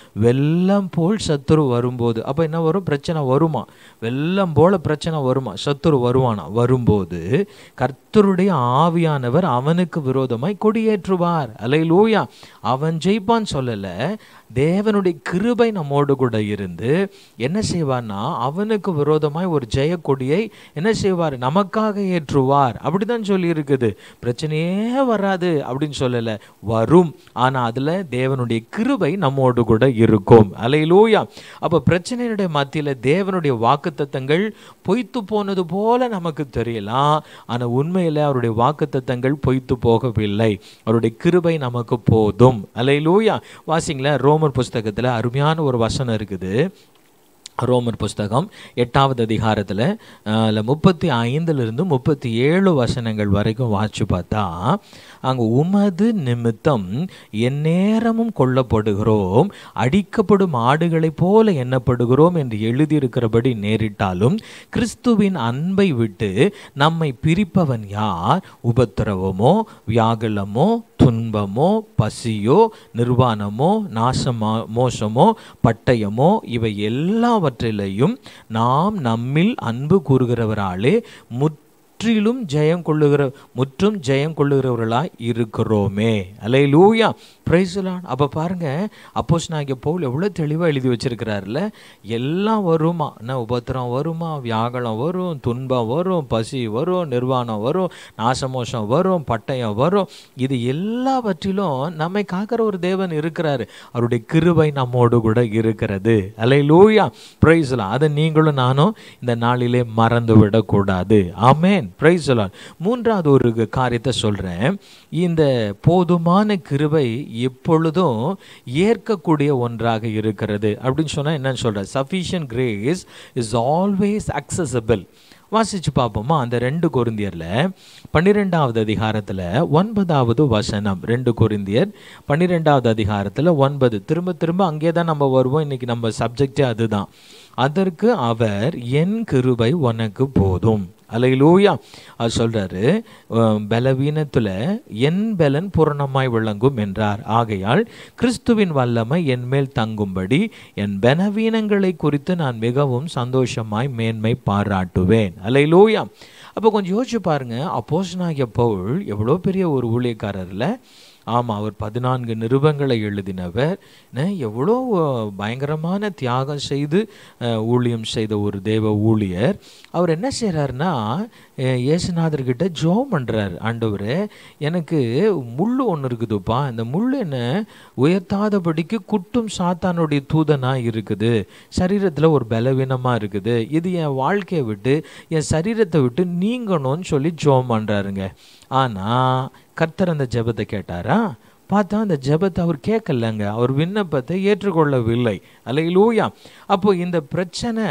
வெள்ளம் போல் சத்துரு வரும்போது அப்போ என்ன வரும் பிரச்சனை வருமா வெள்ளம் போல பிரச்சனை வருமா சத்துரு வருவானா வரும்போது கர்த்தருடைய ஆவியானவர் அவனுக்கு விரோதமாய் கொடியேற்றுவார் அலையிலூயா அவன் ஜெயிப்பான்னு சொல்லலை தேவனுடைய கிருபை நம்மோடு கூட இருந்து என்ன செய்வார்னா அவனுக்கு விரோதமாய் ஒரு ஜெய கொடியை என்ன செய்வார் நமக்காக ஏற்றுவார் அப்படிதான் சொல்லி இருக்குது பிரச்சனையே வராது அப்படின்னு சொல்லலை வரும் ஆனால் அதில் தேவனுடைய கிருபை நம்மோடு கூட இருக்கும் அலையிலூயா அப்போ பிரச்சனையுடைய மத்தியில் தேவனுடைய வாக்குத்தத்தங்கள் பொய்த்து போனது போல நமக்கு தெரியலாம் ஆனால் உண்மையில் அவருடைய வாக்குத்தத்தங்கள் பொய்த்து போகவில்லை அவருடைய கிருபை நமக்கு போதும் அலையிலூயா வாசிங்களேன் ரோமர் புஸ்தகத்தில் அருமையான ஒரு வசனம் இருக்குது ரோமர் புஸ்தகம் எட்டாவது அதிகாரத்தில் அதில் முப்பத்தி ஐந்துலேருந்து முப்பத்தி ஏழு வசனங்கள் வரைக்கும் வாசிச்சு பார்த்தா அங்கே உமது நிமித்தம் எந்நேரமும் கொல்லப்படுகிறோம் அடிக்கப்படும் ஆடுகளைப் போல எண்ணப்படுகிறோம் என்று எழுதியிருக்கிறபடி நேரிட்டாலும் கிறிஸ்துவின் அன்பை விட்டு நம்மை பிரிப்பவன் யார் உபத்திரவமோ வியாகுலமோ துன்பமோ பசியோ நிர்வாணமோ நாசமா மோசமோ பட்டயமோ இவை எல்லாவற்றிலையும் நாம் நம்மில் அன்பு கூறுகிறவராலே முற்றிலும் ஜெயம் கொள்ளுகிற முற்றும் ஜெயம் கொள்ளுகிறவர்களாய் இருக்கிறோமே அலை லூயா பிரைஸ்லான் அப்போ பாருங்க அப்போஸ் நாங்கள் பவுல் எவ்வளோ தெளிவாக எழுதி வச்சிருக்கிறாருல எல்லாம் வருமா என்ன உபத்திரம் வருமா வியாகலம் வரும் துன்பம் வரும் பசி வரும் நிர்வாணம் வரும் நாசமோஷம் வரும் பட்டயம் வரும் இது எல்லாவற்றிலும் நம்மை காக்கிற ஒரு தேவன் இருக்கிறாரு அவருடைய கிருபை நம்மோடு கூட இருக்கிறது அலை லூயா பிரைஸ்லாம் அதை நீங்களும் நானும் இந்த நாளிலே மறந்து விடக்கூடாது ஆமேன் பிரைஸ்லான் மூன்றாவது ஒரு காரியத்தை சொல்கிறேன் இந்த போதுமான கிருபை எப்பொழுதும் ஏற்கக்கூடிய ஒன்றாக இருக்கிறது அப்படின்னு சொன்னால் என்னன்னு சொல்கிறேன் sufficient grace is always accessible வாசிச்சு பார்ப்போமா அந்த ரெண்டு கொரிந்தியர்ல பன்னிரெண்டாவது அதிகாரத்துல ஒன்பதாவது வசனம் ரெண்டு கொரிந்தியர் பன்னிரெண்டாவது அதிகாரத்துல ஒன்பது திரும்ப திரும்ப அங்கே தான் நம்ம வருவோம் இன்னைக்கு நம்ம சப்ஜெக்டே அதுதான் அதற்கு அவர் என் கிருபை உனக்கு போதும் அலையிலூயா அது சொல்றாரு அஹ், பலவீனத்துல என் பலன் பூரணமாய் விளங்கும் என்றார் ஆகையால் கிறிஸ்துவின் வல்லமை என் மேல் தங்கும்படி என் பலவீனங்களை குறித்து நான் மிகவும் சந்தோஷமாய் மேன்மை பாராட்டுவேன் அலையிலூயா அப்போ கொஞ்சம் யோசிச்சு பாருங்க அப்போஸ்தலனாகிய பவுல் எவ்வளோ பெரிய ஒரு ஊழியக்காரர்ல ஆமாம் அவர் பதினான்கு நிருபங்களை எழுதினவர் என்ன, எவ்வளோ அஹ், பயங்கரமான தியாகம் செய்து அஹ், ஊழியம் செய்த ஒரு தேவ ஊழியர் அவர் என்ன செய்கிறாருன்னா இயேசுநாதர்கிட்ட ஜோம் பண்ணுறார் ஆண்டவரே எனக்கு முள் ஒன்று இருக்குதுப்பா இந்த முள் என்ன உயர்த்தாதபடிக்கு குட்டும் சாத்தானுடைய தூதனாக இருக்குது சரீரத்தில் ஒரு பலவீனமாக இருக்குது இது என் வாழ்க்கையை விட்டு என் சரீரத்தை விட்டு நீங்கணும்னு சொல்லி ஜோம் பண்ணுறாருங்க ஆனால் கர்த்தர் அந்த ஜெபத்தை கேட்டாரா பார்த்தா அந்த ஜெபத்தை அவர் கேட்கலங்க அவர் விண்ணப்பத்தை ஏற்றுக்கொள்ளவில்லை அல்லையிலூயா அப்போ இந்த பிரச்சனை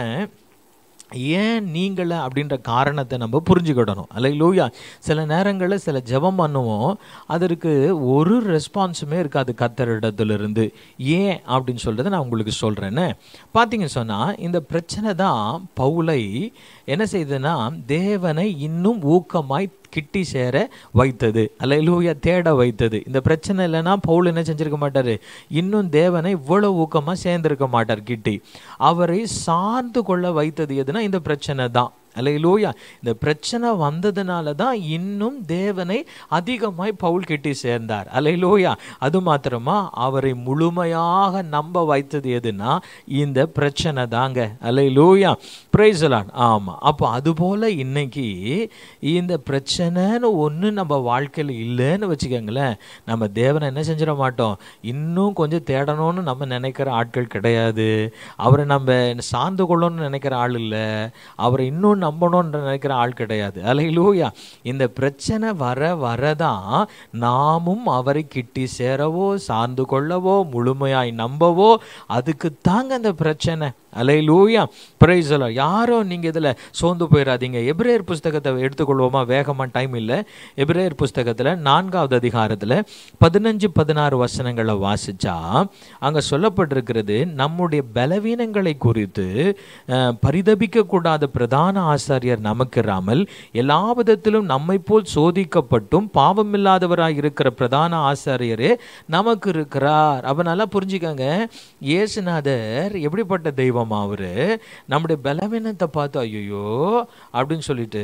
ஏன் நீங்கள அப்படின்ற காரணத்தை நம்ம புரிஞ்சுக்கிடணும் அல்லையிலூயா சில நேரங்களில் சில ஜெபம் பண்ணுவோம் அதற்கு ஒரு ரெஸ்பான்ஸுமே இருக்காது கத்தரிடத்துலேருந்து ஏன் அப்படின்னு சொல்கிறத நான் உங்களுக்கு சொல்கிறேன்னு பார்த்தீங்க சொன்னால் இந்த பிரச்சனை தான் பவுலை என்ன செய்யுதுன்னா தேவனை இன்னும் ஊக்கமாய் கிட்டி சேர வைத்தது அல்லையிலூயா தேட வைத்தது இந்த பிரச்சனை இல்லைன்னா பவுல் என்ன செஞ்சிருக்க மாட்டாரு இன்னும் தேவனை இவ்வளவு ஊக்கமா சேர்ந்திருக்க மாட்டார் கிட்டி அவரை சார்ந்து கொள்ள வைத்தது எதுனா இந்த பிரச்சனை தான் அல்லையிலூயா இந்த பிரச்சனை வந்ததுனால தான் இன்னும் தேவனை அதிகமாய் பவுல் கிட்டி சேர்ந்தார் அல்லையிலூயா அது மாத்திரமா அவரை முழுமையாக நம்ப வைத்தது எதுனா இந்த பிரச்சனை தாங்க அல்லையிலூயா பிரைசலான் ஆமாம் அப்போ அதுபோல் இன்னைக்கு இந்த பிரச்சனைன்னு ஒன்று நம்ம வாழ்க்கையில் இல்லைன்னு வச்சுக்கோங்களேன் நம்ம தேவனை என்ன செஞ்சிட மாட்டோம் இன்னும் கொஞ்சம் தேடணும்னு நம்ம நினைக்கிற ஆட்கள் கிடையாது அவரை நம்ம சார்ந்து கொள்ளணும்னு நினைக்கிற ஆள் இல்லை அவரை இன்னும் நம்பணும்னு நினைக்கிற ஆள் கிடையாது அலையிலூயா இந்த பிரச்சனை வர வரதான் நாமும் அவரை கிட்டி சேரவோ சார்ந்து கொள்ளவோ முழுமையாய் நம்பவோ அதுக்கு தாங்க அந்த பிரச்சனை அலையிலூயா பிரைசலா யாரோ நீங்க இதுல சோர்ந்து போயிடாதீங்க எபிரேயர் புஸ்தகத்தை எடுத்துக்கொள்வோமா வேகமா டைம் இல்லை எபிரேயர் புஸ்தகத்துல நான்காவது அதிகாரத்துல பதினஞ்சு பதினாறு வசனங்களை வாசிச்சா அங்க சொல்லப்பட்டிருக்கிறது நம்முடைய பலவீனங்களை குறித்து அஹ், பரிதபிக்க கூடாத பிரதான ஆசாரியர் நமக்கிராமல் எல்லா விதத்திலும் நம்மை போல் சோதிக்கப்பட்டும் பாவமில்லாதவராய் இருக்கிற பிரதான ஆசாரியரே நமக்கு இருக்கிறார் அப்ப நல்லா புரிஞ்சுக்கங்க இயேசுநாதர் எப்படிப்பட்ட தெய்வமா அவரு நம்முடைய பலவீனத்தை பார்த்து ஐயோ அப்படின்னு சொல்லிட்டு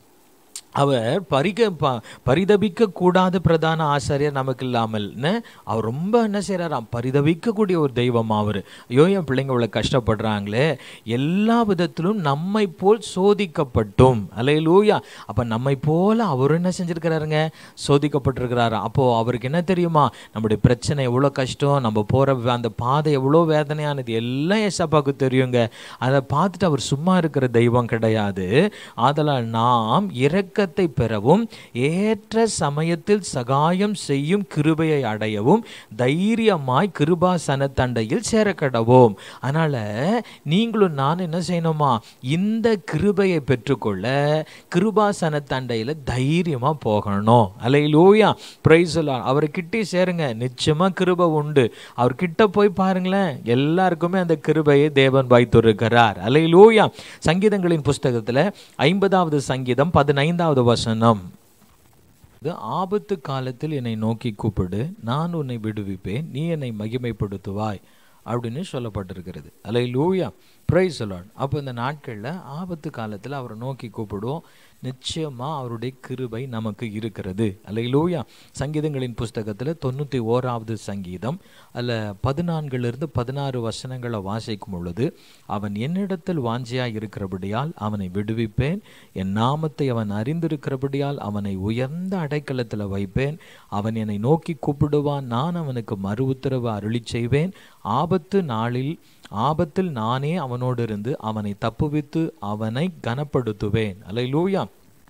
அவர் பரிக ப பரிதபிக்க கூடாத பிரதான ஆசாரியர் நமக்கு இல்லாமல்னு அவர் ரொம்ப என்ன செய்கிறாராம் பரிதபிக்கக்கூடிய ஒரு தெய்வம் அவர் ஐயோ என் பிள்ளைங்க இவ்வளோ கஷ்டப்படுறாங்களே எல்லா விதத்திலும் நம்மை போல் சோதிக்கப்பட்டும் அலையிலூயா அப்போ நம்மை போல அவர் என்ன செஞ்சிருக்கிறாருங்க சோதிக்கப்பட்டிருக்கிறாரு அப்போது அவருக்கு என்ன தெரியுமா நம்முடைய பிரச்சனை எவ்வளோ கஷ்டம் நம்ம போகிற அந்த பாதை எவ்வளோ வேதனையானது எல்லாம் ஏசப்பாவுக்கு தெரியுங்க அதை பார்த்துட்டு அவர் சும்மா இருக்கிற தெய்வம் கிடையாது ஆதலால் நாம் இரக்கத்தை பெறவும் ஏற்ற சமயத்தில் சகாயம் செய்யும் கிருபையை அடையவும் தைரியமாய் கிருபாசன தண்டையில் சேரக்கடவோம் அதனால நீங்களும் நான் என்ன செய்யணுமா இந்த கிருபையை பெற்றுக்கொள்ள கிருபாசன தண்டையில் தைரியமா போகணும் அலையிலூயா பிரைசலா அவர் கிட்டே சேருங்க நிச்சயமா கிருபை உண்டு அவர் கிட்ட போய் பாருங்களேன் எல்லாருக்குமே அந்த கிருபையை தேவன் வைத்திருக்கிறார் அலையிலூயா சங்கீதங்களின் புஸ்தகத்துல ஐம்பதாவது சங்கீதம் பதினைந்தாவது வசனம் இது ஆபத்து காலத்தில் என்னை நோக்கி கூப்பிடு நான் உன்னை விடுவிப்பேன் நீ என்னை மகிமைப்படுத்துவாய் அப்படின்னு சொல்லப்பட்டிருக்கிறது அலை லூயா ப்ரைஸ் சொல்லான் அப்போ இந்த நாட்களில் ஆபத்து காலத்தில் அவரை நோக்கி கூப்பிடுவோம் நிச்சயமாக அவருடைய கிருபை நமக்கு இருக்கிறது அல்ல லூயா சங்கீதங்களின் புஸ்தகத்தில் தொண்ணூற்றி ஓராவது சங்கீதம் அதில் பதினான்கிலிருந்து பதினாறு வசனங்களை வாசிக்கும் பொழுது அவன் என்னிடத்தில் வாஞ்சியாய் இருக்கிறபடியால் அவனை விடுவிப்பேன் என் நாமத்தை அவன் அறிந்திருக்கிறபடியால் அவனை உயர்ந்த அடைக்கலத்தில் வைப்பேன் அவன் என்னை நோக்கி கூப்பிடுவான் நான் அவனுக்கு மறு உத்தரவு அருளி செய்வேன் ஆபத்து நாளில் ஆபத்தில் நானே அவனோடு இருந்து அவனை தப்புவித்து அவனை கனப்படுத்துவேன் அல்லேலூயா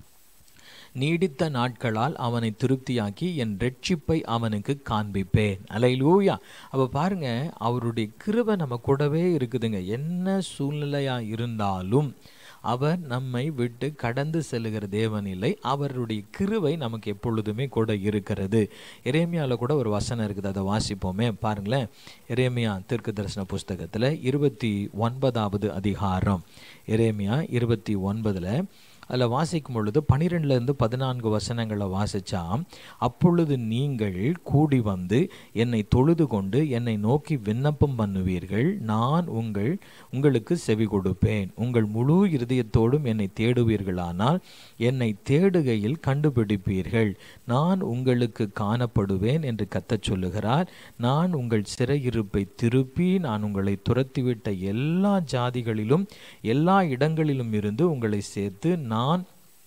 நீடித்த நாட்களால் அவனை திருப்தியாக்கி என் ரட்சிப்பை அவனுக்கு காண்பிப்பேன் அலையிலூயா அப்போ பாருங்க அவருடைய கிருபை நம்ம கூடவே இருக்குதுங்க என்ன சூழ்நிலையா இருந்தாலும் அவர் நம்மை விட்டு கடந்து செல்லுகிற தேவன் இல்லை அவருடைய கிருவை நமக்கு எப்பொழுதுமே கூட இருக்கிறது எரேமியாவில் கூட ஒரு வசனம் இருக்குது அதை வாசிப்போமே பாருங்களேன் எரேமியா தீர்க்க தரிசன புஸ்தகத்தில் இருபத்தி ஒன்பதாவது அதிகாரம் எரேமியா இருபத்தி ஒன்பதில் அதில் வாசிக்கும் பொழுது பனிரெண்டுலேருந்து பதினான்கு வசனங்களை வாசிச்சா அப்பொழுது நீங்கள் கூடி வந்து என்னை தொழுது கொண்டு என்னை நோக்கி விண்ணப்பம் பண்ணுவீர்கள் நான் உங்கள் உங்களுக்கு செவி கொடுப்பேன் உங்கள் முழு இருதயத்தோடும் என்னை தேடுவீர்களானால் என்னை தேடுகையில் கண்டுபிடிப்பீர்கள் நான் உங்களுக்கு காணப்படுவேன் என்று கத்தச் சொல்லுகிறார் நான் உங்கள் சிறையிருப்பை திருப்பி நான் உங்களை துரத்திவிட்ட எல்லா ஜாதிகளிலும் எல்லா இடங்களிலும் இருந்து உங்களை சேர்த்து நான்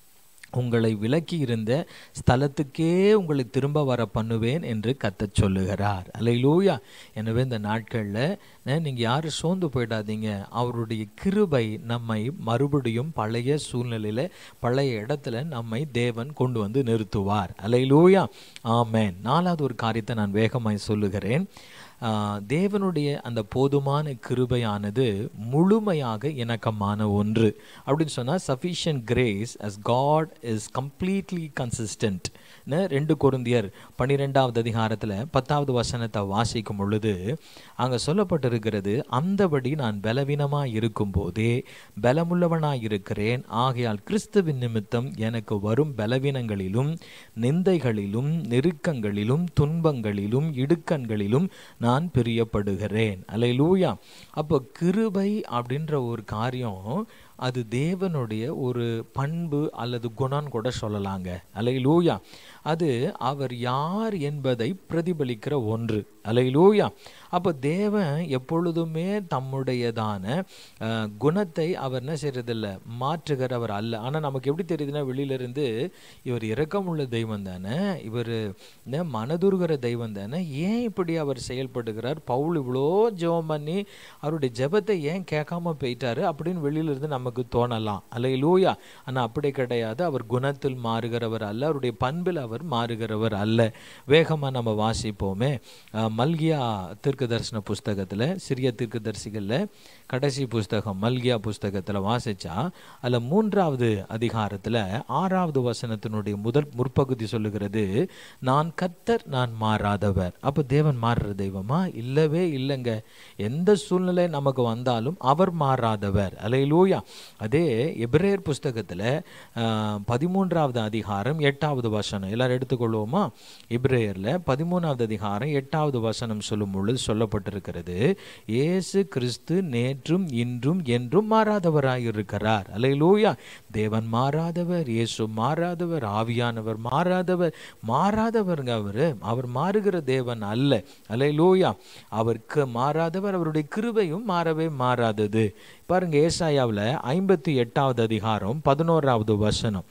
உங்களை விலக்கி இருந்த ஸ்தலத்துக்கே உங்களை திரும்ப வர பண்ணுவேன் என்று கத்தச் சொல்லுகிறார் அல்லையிலூயா எனவே இந்த நாட்களில் நீங்கள் யாரும் சோர்ந்து போயிடாதீங்க அவருடைய கிருபை நம்மை மறுபடியும் பழைய சூழ்நிலையில் பழைய இடத்துல நம்மை தேவன் கொண்டு வந்து நிறுத்துவார் அல்லையிலூயா ஆமேன் நாலாவது ஒரு காரியத்தை நான் வேகமாய் சொல்லுகிறேன் ஆஹ் தேவனுடைய அந்த போதுமான கிருபையானது முழுமையாக இணக்கமான ஒன்று அப்படின்னு சொன்னால் sufficient grace as God is completely consistent ரெண்டு கொருந்தியர் பன்னிரெண்டாவது அதிகாரத்தில் பத்தாவது வசனத்தை வாசிக்கும் பொழுது அங்கே சொல்லப்பட்டிருக்கிறது அந்தபடி நான் பலவீனமாக இருக்கும்போதே பலமுள்ளவனாய் இருக்கிறேன் ஆகையால் கிறிஸ்துவின் நிமித்தம் எனக்கு வரும் பலவீனங்களிலும் நிந்தைகளிலும் நெருக்கங்களிலும் துன்பங்களிலும் இடுக்கண்களிலும் நான் பிரியப்படுகிறேன் அல்லையிலூயா அப்போ கிருபை அப்படின்ற ஒரு காரியம் அது தேவனுடைய ஒரு பண்பு அல்லது குணம் கூட சொல்லலாங்க அலையிலூயா அது அவர் யார் என்பதை பிரதிபலிக்கிற ஒன்று அலையிலூயா அப்போ தேவன் எப்பொழுதுமே தம்முடையதான அஹ், குணத்தை அவர் என்ன செய்யறதில்ல மாற்றுகிறவர் அல்ல ஆனால் நமக்கு எப்படி தெரியுதுன்னா வெளியிலிருந்து இவர் இரக்கமுள்ள தெய்வம் தானே இவர் மனதுருகிற தெய்வம் தானே ஏன் இப்படி அவர் செயல்படுகிறார் பவுல் இவ்வளோ ஜெபம் பண்ணி அவருடைய ஜெபத்தை ஏன் கேட்காம போயிட்டாரு அப்படின்னு வெளியிலிருந்து நமக்கு தோணலாம் அல்லையிலூயா ஆனால் அப்படி கிடையாது அவர் குணத்தில் மாறுகிறவர் அல்ல அவருடைய பண்பில் அவர் மாறுகிறவர் அல்ல வேகமாக நம்ம வாசிப்போமே அஹ், மல்கியா தீர்க்க தரிசன புஸ்தகத்தில் சிறிய தீர்க்கதரிசிகளில் கடைசி புஸ்தகம் மல்கியா புஸ்தகத்தில் வாசிச்சா அதில் மூன்றாவது அதிகாரத்தில் ஆறாவது வசனத்தினுடைய முதல் முற்பகுதி சொல்லுகிறது நான் கர்த்தர் நான் மாறாதவர் அப்போ தேவன் மாறுற தெய்வமா இல்லவே இல்லைங்க எந்த சூழ்நிலை நமக்கு வந்தாலும் அவர் மாறாதவர் அலையிலூயா அதே எபிரேயர் புஸ்தகத்தில் பதிமூன்றாவது அதிகாரம் எட்டாவது வசனம் எல்லாரும் எடுத்துக்கொள்வோமா எபிரேயரில் பதிமூணாவது அதிகாரம் எட்டாவது வசனம் சொல்லும் பொழுது சொல்லப்பட்டிருக்கிறது இயேசு கிறிஸ்து நேற்றும் இன்றும் என்றும் மாறாதவராயிருக்கிறார் அலையிலூயா தேவன் மாறாதவர் இயேசு மாறாதவர் ஆவியானவர் மாறாதவர் மாறாதவருங்க அவரு அவர் மாறுகிற தேவன் அல்ல அலையிலூயா அவருக்கு மாறாதவர் அவருடைய கிருபையும் மாறவே மாறாதது பாருங்க ஏசாயாவில் ஐம்பத்தி எட்டாவது அதிகாரம் பதினோராவது வசனம்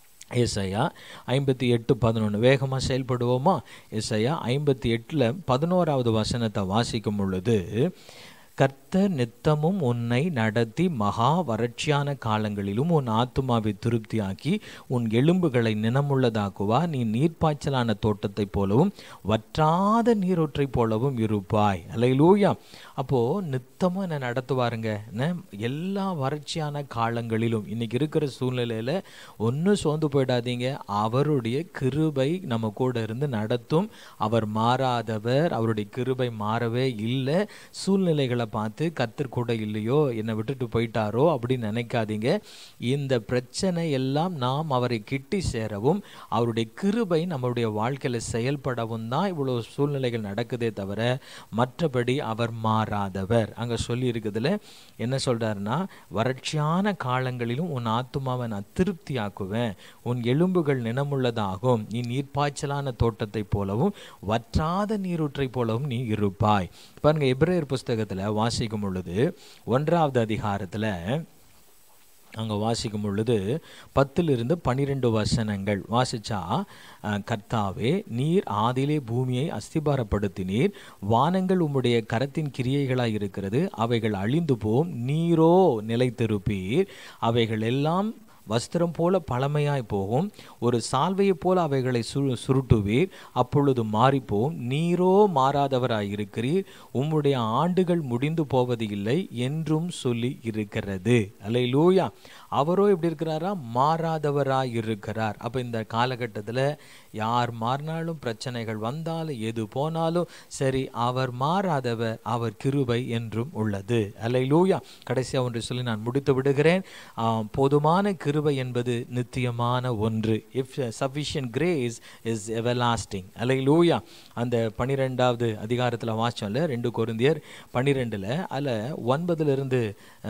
ஏசையா ஐம்பத்தி எட்டு பதினொன்று வேகமாக செயல்படுவோமா ஏசையா ஐம்பத்தி எட்டில் பதினோராவது வசனத்தை வாசிக்கும் பொழுது கர்த்தர் நித்தமும் உன்னை நடத்தி மகா வறட்சியான காலங்களிலும் உன் ஆத்துமாவை திருப்தியாக்கி உன் எலும்புகளை நினமுள்ளதாக்குவா நீ நீர்ப்பாய்ச்சலான தோட்டத்தைப் போலவும் வற்றாத நீரூற்றைப் போலவும் இருப்பாய் அல்லையிலூயா அப்போ நித்தமும் என்ன நடத்துவாருங்க என்ன எல்லா வறட்சியான காலங்களிலும் இன்னைக்கு இருக்கிற சூழ்நிலையில ஒன்றும் சோர்ந்து போயிடாதீங்க அவருடைய கிருபை நம்ம கூட இருந்து நடத்தும் அவர் மாறாதவர் அவருடைய கிருபை மாறவே இல்லை சூழ்நிலைகளை பார்த்து கத்தர் கூட இல்லையோ என்னை விட்டுட்டு போயிட்டாரோ அப்படின்னு நினைக்காதீங்க இந்த பிரச்சனை எல்லாம் நாம் அவரை கிட்டி சேரவும் அவருடைய கிருபை நம்மளுடைய வாழ்க்கையில் செயல்படவும் தான் இவ்வளோ சூழ்நிலைகள் நடக்குதே தவிர மற்றபடி அவர் மாறாதவர் அங்கே சொல்லி இருக்குதுல என்ன சொல்றாருன்னா வறட்சியான காலங்களிலும் உன் ஆத்துமாவை நான் திருப்தியாக்குவேன் உன் எலும்புகள் நினமுள்ளதாகும் நீ நீர்ப்பாய்ச்சலான தோட்டத்தைப் போலவும் வற்றாத நீரூற்றைப் போலவும் நீ இருப்பாய் பாருங்க எபிரேயர் புஸ்தகத்தில் வாசிக்கும் பொழுது ஒன்றாவது அதிகாரத்தில் அங்கே வாசிக்கும் பொழுது பத்திலிருந்து பன்னிரெண்டு வசனங்கள் வாசிச்சா அஹ், கர்த்தாவே நீர் ஆதியிலே பூமியை அஸ்திபாரப்படுத்தினீர் வானங்கள் உம்முடைய கரத்தின் கிரியைகளாய் இருக்கிறது அவைகள் அழிந்து போம் நீரோ நிலைத்திருப்பீர் அவைகள் எல்லாம் வஸ்திரம் போல பழமையாய் போகும் ஒரு சால்வையைப் போல அவைகளை சு சுருட்டுவீர் அப்பொழுது மாறிப்போம் நீரோ மாறாதவராய் இருக்கிறீர் உம்முடைய ஆண்டுகள் முடிந்து போவது இல்லை என்றும் சொல்லி இருக்கிறது அல்லேலூயா அவரோ எப்படி இருக்கிறாரா மாறாதவராய் இருக்கிறார் அப்போ இந்த காலகட்டத்தில் யார் மாறினாலும் பிரச்சனைகள் வந்தாலும் எது போனாலும் சரி அவர் மாறாதவர் அவர் கிருபை என்றும் உள்ளது அல்லேலூயா கடைசியாக ஒன்று சொல்லி நான் முடித்து விடுகிறேன் ஆம், போதுமான கிருபை என்பது நித்தியமான ஒன்று if sufficient grace is everlasting hallelujah அந்த பனிரெண்டாவது அதிகாரத்தில் வாச்சோம்ல ரெண்டு கொரிந்தியர் பன்னிரெண்டில் அதில் ஒன்பதுலேருந்து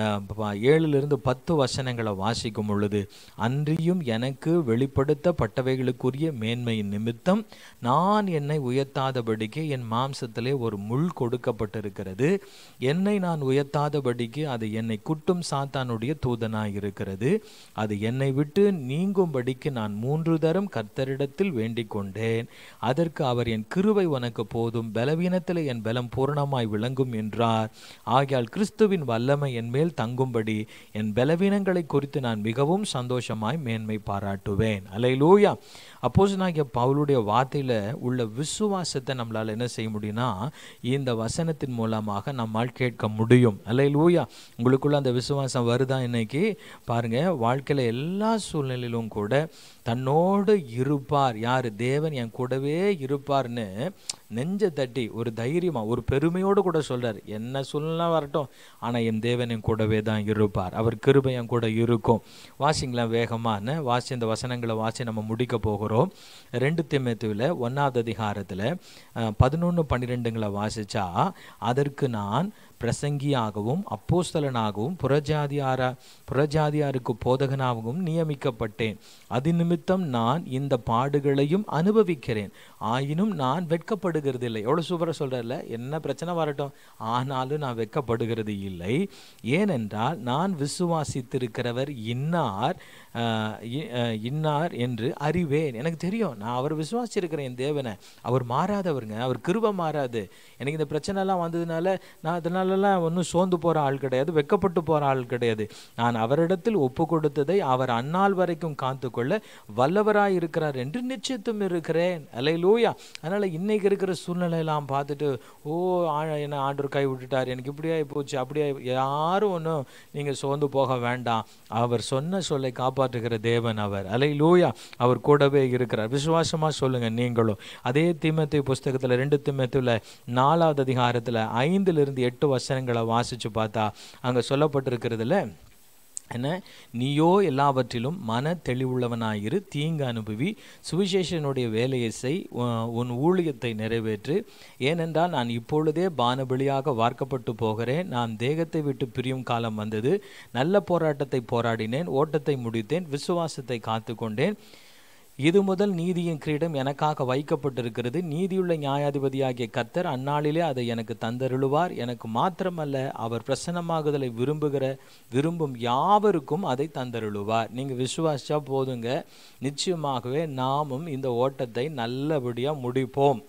ஏழுலேருந்து பத்து வசனங்களை வாசிக்கும் பொழுது அன்றியும் எனக்கு வெளிப்படுத்தப்பட்டவைகளுக்குரிய மேன்மையின் நிமித்தம் நான் என்னை உயர்த்தாதபடிக்கு என் மாம்சத்திலே ஒரு முள் கொடுக்கப்பட்டிருக்கிறது என்னை நான் உயர்த்தாதபடிக்கு அது என்னை குட்டும் சாத்தானுடைய தூதனாய் இருக்கிறது அது என்னை விட்டு நீங்கும்படிக்கு நான் மூன்று தரம் கர்த்தரிடத்தில் வேண்டிக் கொண்டேன் அதற்கு அவர் என் கிருபை உனக்கு போதும் பலவீனத்தில் என் பலம் பூரணமாய் விளங்கும் என்றார் ஆகையால் கிறிஸ்துவின் வல்லமை என் மேல் தங்கும்படி என் பலவீனங்களை குறித்து நான் மிகவும் சந்தோஷமாய் மேன்மை பாராட்டுவேன் அலையிலூயா அப்போஸ்தலனாகிய பவுலுடைய வார்த்தையில உள்ள விசுவாசத்தை நம்மளால என்ன செய்ய முடியும்னா இந்த வசனத்தின் மூலமாக நம்மால் கேட்க முடியும் அல்லேலூயா உங்களுக்குள்ள அந்த விசுவாசம் வருதா இன்னைக்கு பாருங்க வாழ்க்கையில எல்லா சூழ்நிலையிலும் கூட தன்னோடு இருப்பார் யார் தேவன் என் கூடவே இருப்பார்னு நெஞ்ச தட்டி ஒரு தைரியமா ஒரு பெருமையோடு கூட சொல்றார் என்ன சூழ்நிலை வரட்டும் ஆனா என் தேவன் என் கூடவே தான் இருப்பார் அவர் கிருபை என் கூட இருக்கும் வாசிங்களேன் வேகமான வாசி இந்த வசனங்களை வாசி நம்ம முடிக்க போகிறோம் ரெண்டு திமுத்துல ஒன்னாவது அதிகாரத்துல பதினொன்று பன்னிரெண்டுங்களை வாசிச்சா அதற்கு நான் பிரசங்கியாகவும் அப்போஸ்தலனாகவும் புறஜாதியார புறஜாதியாருக்கு போதகனாகவும் நியமிக்கப்பட்டேன் அது நிமித்தம் நான் இந்த பாடுகளையும் அனுபவிக்கிறேன் ஆயினும் நான் வெட்கப்படுகிறது இல்லை எவ்வளோ சூப்பராக சொல்கிறல்ல என்ன பிரச்சனை வரட்டும் ஆனாலும் நான் வெட்கப்படுகிறது இல்லை ஏனென்றால் நான் விசுவாசித்திருக்கிறவர் இன்னார் ஆஹ், இ- ஆஹ், இன்னார் என்று அறிவேன் எனக்கு தெரியும் நான் அவர் விசுவாசிச்சிருக்கிறேன் என் தேவனை அவர் மாறாதவருங்க அவர் கிருபை மாறாது எனக்கு இந்த பிரச்சனைலாம் வந்ததுனால நான் அதனாலலாம் ஒன்றும் சோர்ந்து போகிற ஆள் கிடையாது வெட்கப்பட்டு போகிற ஆள் கிடையாது நான் அவரிடத்தில் ஒப்பு கொடுத்ததை அவர் அந்நாள் வரைக்கும் காத்துக்கொள்ள வல்லவராய் இருக்கிறார் என்று நிச்சயத்தும் இருக்கிறேன் அலையிலூயா அதனால் இன்னைக்கு இருக்கிற சூழ்நிலையெல்லாம் பார்த்துட்டு ஓ ஆ- என்ன ஆண்டவர் கை விட்டுட்டார் எனக்கு இப்படியே போச்சு அப்படியே யாரும் ஒன்றும் நீங்கள் சோர்ந்து போக வேண்டாம் அவர் சொன்ன சொல்லை காப்பாற்றுகிற தேவன் அவர் அலையிலூயா அவர் கூடவே இருக்கிறார் விசுவாசமா சொல்லுங்க நீங்களும் அதே தீமத்தை புஸ்தகத்துல ரெண்டு தீமத்துல நாலாவது அதிகாரத்துல ஐந்துல இருந்து எட்டு வசனங்களை வாசிச்சு பார்த்தா அங்க சொல்லப்பட்டிருக்கிறதுல என்ன நீயோ எல்லாவற்றிலும் மன தெளிவுள்ளவனாயிரு தீங்கு அனுபவி சுவிசேஷனுடைய வேலையை செய் உ- உன் ஊழியத்தை நிறைவேற்று ஏனென்றால் நான் இப்பொழுதே பானபலியாக வார்க்கப்பட்டு போகிறேன் நான் தேகத்தை விட்டு பிரியும் காலம் வந்தது நல்ல போராட்டத்தை போராடினேன் ஓட்டத்தை முடித்தேன் விசுவாசத்தை காத்துக்கொண்டேன் இது முதல் நீதியின் கிரீடம் எனக்காக வைக்கப்பட்டிருக்கிறது நீதியுள்ள நியாயாதிபதியாகிய கர்த்தர் அந்நாளிலே அதை எனக்கு தந்தருளுவார் எனக்கு மாத்திரமல்ல அவர் பிரசன்னமாகுதலை விரும்புகிற விரும்பும் யாவருக்கும் அதை தந்தருளுவார் நீங்க விசுவாசிச்சா போதுங்க நிச்சயமாகவே நாமும் இந்த ஓட்டத்தை நல்லபடியா முடிப்போம்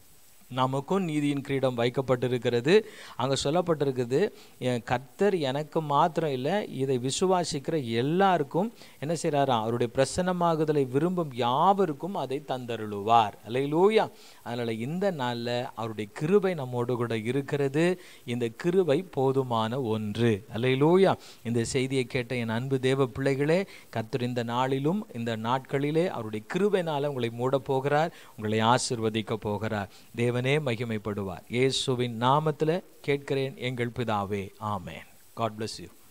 நமக்கும் நீதியின் கிரீடம் வைக்கப்பட்டிருக்கிறது அங்கே சொல்லப்பட்டிருக்குது என் கர்த்தர் எனக்கு மாத்திரம் இல்லை இதை விசுவாசிக்கிற எல்லாருக்கும் என்ன செய்கிறாரா அவருடைய பிரசன்னமாகுதலை விரும்பும் யாவருக்கும் அதை தந்தருளுவார் அல்லையிலூயா அதனால் இந்த நாளில் அவருடைய கிருபை நம்மோடு கூட இருக்கிறது இந்த கிருபை போதுமான ஒன்று அல்லையிலூயா இந்த செய்தியை கேட்ட என் அன்பு தேவ பிள்ளைகளே கர்த்தர் இந்த நாளிலும் இந்த நாட்களிலே அவருடைய கிருபைனால உங்களை மூடப் போகிறார் உங்களை ஆசிர்வதிக்க போகிறார் தேவனே மகிமைப்படுவார் இயேசுவின் நாமத்தில் கேட்கிறேன் எங்கள் பிதாவே ஆமென் காட் bless யூ